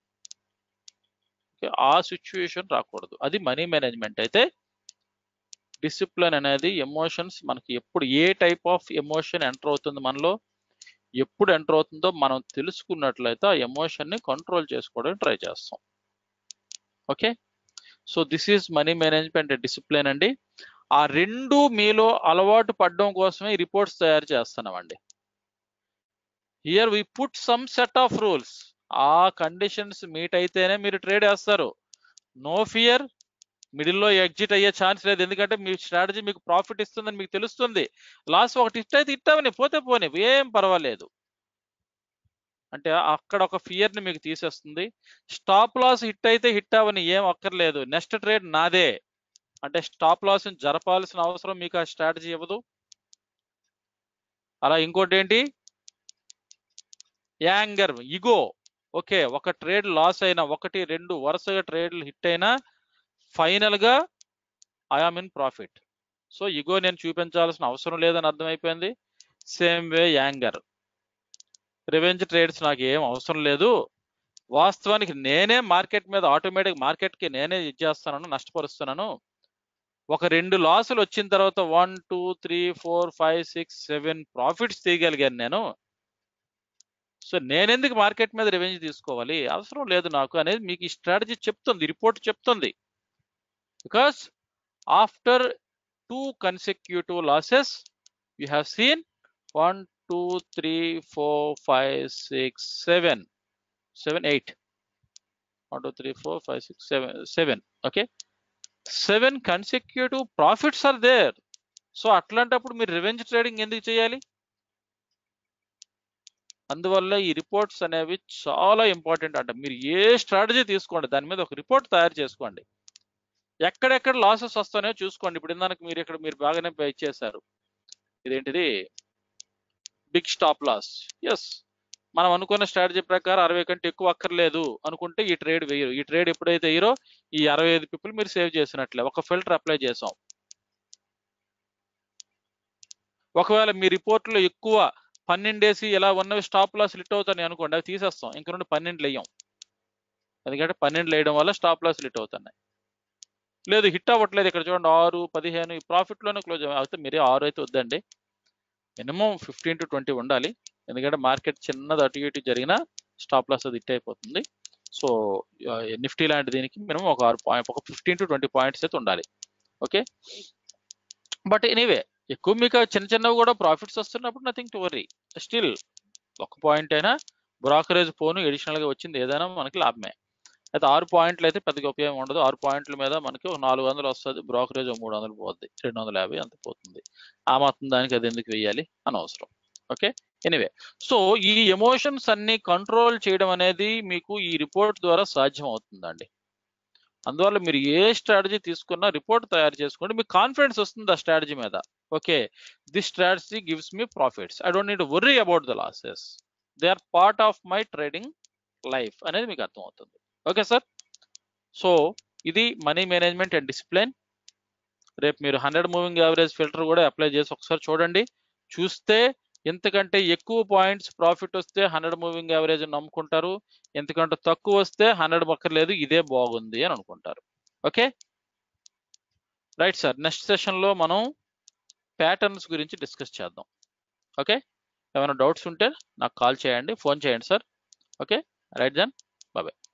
ఓకే, ఆ సిచ్యువేషన్ రాకూడదు అది మనీ మేనేజ్మెంట్ అయితే డిసిప్లిన్ అనేది ఎమోషన్స్ మనకి ఎప్పుడు ఏ టైప్ ఆఫ్ ఎమోషన్ ఎంటర్ అవుతుంది మనలో ఎప్పుడు ఎంటర్ అవుతుందో మనం తెలుసుకున్నట్లయితే ఆ ఎమోషన్ ని కంట్రోల్ చేసుకోవడానికి ట్రై చేస్తాం okay so this is money management discipline అండి ఆ రెండు మీలో అలవాటు పడడం కోసమే ఈ రిపోర్ట్స్ తయారు చేస్తున్నామండి here we put some set of rules ఆ కండిషన్స్ మీట్ అయితేనే మీరు ట్రేడ్ వేస్తారు నో ఫియర్ మిడిల్లో ఎగ్జిట్ అయ్యే ఛాన్స్ లేదు ఎందుకంటే మీ స్ట్రాటజీ మీకు ప్రాఫిట్ ఇస్తుందని మీకు తెలుస్తుంది లాస్ ఒకటి హిట్ అయితే హిట్ అవని పోతే పోనీ ఏం పర్వాలేదు అంటే అక్కడ ఒక ఫియర్ ని మీకు తీసేస్తుంది స్టాప్ లాస్ హిట్ అయితే హిట్ అవని ఏం అక్కర్లేదు నెక్స్ట్ ట్రేడ్ నాదే అంటే స్టాప్ లాస్ జరపాల్సిన అవసరం మీకు ఆ స్ట్రాటజీ ఇవ్వదు అలా ఇంకోటి ఏంటి యాంగర్ ఇగో ఓకే ఒక ట్రేడ్ లాస్ అయినా ఒకటి రెండు వరుసగా ట్రేడ్లు హిట్ అయినా ఫైనల్ గా I am in profit so ego నేను చూపించాల్సిన అవసరం లేదని అర్థమైపోయింది same way anger revenge trades నాకు ఏం అవసరం లేదు వాస్తవానికి నేనే మార్కెట్ మీద ఆటోమేటిక్ మార్కెట్ కి నేనే ఇచ్చేస్తున్నాను నష్టపరుస్తున్నాను ఒక రెండు లాసులు వచ్చిన తర్వాత one two three four five six seven profits తీయగలిగాను నేను సో నేనెందుకు మార్కెట్ మీద రివెంజ్ తీసుకోవాలి అవసరం లేదు నాకు అనేది మీకు ఈ స్ట్రాటజీ చెప్తుంది రిపోర్ట్ చెప్తుంది because after two consecutive losses you have seen one two three four five six seven seven eight one two three four five six seven seven okay seven consecutive profits are there so అట్లాంటప్పుడు మీరు revenge trading ఎందుకు చేయాలి అందువల్ల ఈ reports అనేవి చాలా important అంట మీరు ఏ స్ట్రాటజీ తీసుకోండి దాని మీద ఒక రిపోర్ట్ తయారు చేసుకోండి ఎక్కడెక్కడ లాసెస్ వస్తాయో చూసుకోండి ఇప్పుడు ఇందాక మీరు ఇక్కడ మీరు బాగానే పే చేశారు ఇదేంటిది బిగ్ స్టాప్ లాస్ ఎస్ మనం అనుకున్న స్ట్రాటజీ ప్రకారం అరవై కంటే ఎక్కువ అక్కర్లేదు అనుకుంటే ఈ ట్రేడ్ వేయరు ఈ ట్రేడ్ ఎప్పుడైతే వేయరో ఈ అరవై ఐదు పీపుల్ మీరు సేవ్ చేసినట్లే ఒక ఫిల్టర్ అప్లై చేసాం ఒకవేళ మీ రిపోర్ట్లో ఎక్కువ పన్నెండేసి ఇలా ఉన్నవి స్టాప్ లాస్ లిట్ అవుతాయి అనుకోండి అవి తీసేస్తాం ఇంక నుండి పన్నెండు వేయం ఎందుకంటే పన్నెండు వేయడం వల్ల స్టాప్ లాస్ లిట్ అవుతున్నాయి లేదు హిట్ అవ్వట్లేదు ఇక్కడ చూడండి ఆరు పదిహేను ఈ ప్రాఫిట్ లోనే క్లోజ్ అయితే మీరే ఆరు అయితే వద్దండి మినిమం ఫిఫ్టీన్ టు ట్వంటీ ఉండాలి ఎందుకంటే మార్కెట్ చిన్నది అటు ఇటు జరిగినా స్టాప్ లాస్ అది హిట్ అయిపోతుంది సో నిఫ్టీ లాంటి దీనికి మినిమం ఒక ఆరు పాయింట్ ఒక ఫిఫ్టీన్ టు ట్వంటీ పాయింట్స్ అయితే ఉండాలి ఓకే బట్ ఎనీవే ఎక్కువ మీకు చిన్న చిన్నవి కూడా ప్రాఫిట్స్ వస్తున్నప్పుడు నథింగ్ టు వరీ స్టిల్ ఒక పాయింట్ అయినా బ్రోకరేజ్ పోను అడిషనల్ గా వచ్చింది ఏదైనా మనకి లాభమే అయితే ఆరు పాయింట్లు అయితే పెద్దగా ఉపయోగం ఉండదు ఆరు పాయింట్ల మీద మనకి ఒక నాలుగు వందలు వస్తుంది బ్రోకరేజ్ మూడు వందలు పోద్ది రెండు వందల యాభై అంత పోతుంది ఆ మాత్రం దానికి అది ఎందుకు వెయ్యాలి అనవసరం ఓకే ఎనీవే సో ఈ ఎమోషన్స్ అన్ని కంట్రోల్ చేయడం అనేది మీకు ఈ రిపోర్ట్ ద్వారా సాధ్యం అవుతుందండి అందువల్ల మీరు ఏ స్ట్రాటజీ తీసుకున్నా రిపోర్ట్ తయారు చేసుకోండి మీకు కాన్ఫిడెన్స్ వస్తుంది ఆ స్ట్రాటజీ మీద okay this strategy gives me profits I don't need worry about the losses they are part of my trading life అనేది మీకు అర్థమవుతుంది ఓకే సార్ సో ఇది మనీ మేనేజ్మెంట్ అండ్ డిసిప్లిన్ రేపు మీరు హండ్రెడ్ మూవింగ్ యావరేజ్ ఫిల్టర్ కూడా apply చేసి ఒకసారి చూడండి చూస్తే ఎంతకంటే ఎక్కువ పాయింట్స్ ప్రాఫిట్ వస్తే హండ్రెడ్ మూవింగ్ యావరేజ్ నమ్ముకుంటారు ఎంతకంటే తక్కువ వస్తే హండ్రెడ్ పక్కర్లేదు ఇదే బాగుంది అని అనుకుంటారు ఓకే రైట్ సార్ నెక్స్ట్ సెషన్లో మనం ప్యాటర్న్స్ గురించి డిస్కస్ చేద్దాం ఓకే ఏమైనా డౌట్స్ ఉంటే నాకు కాల్ చేయండి ఫోన్ చేయండి sir okay right then bye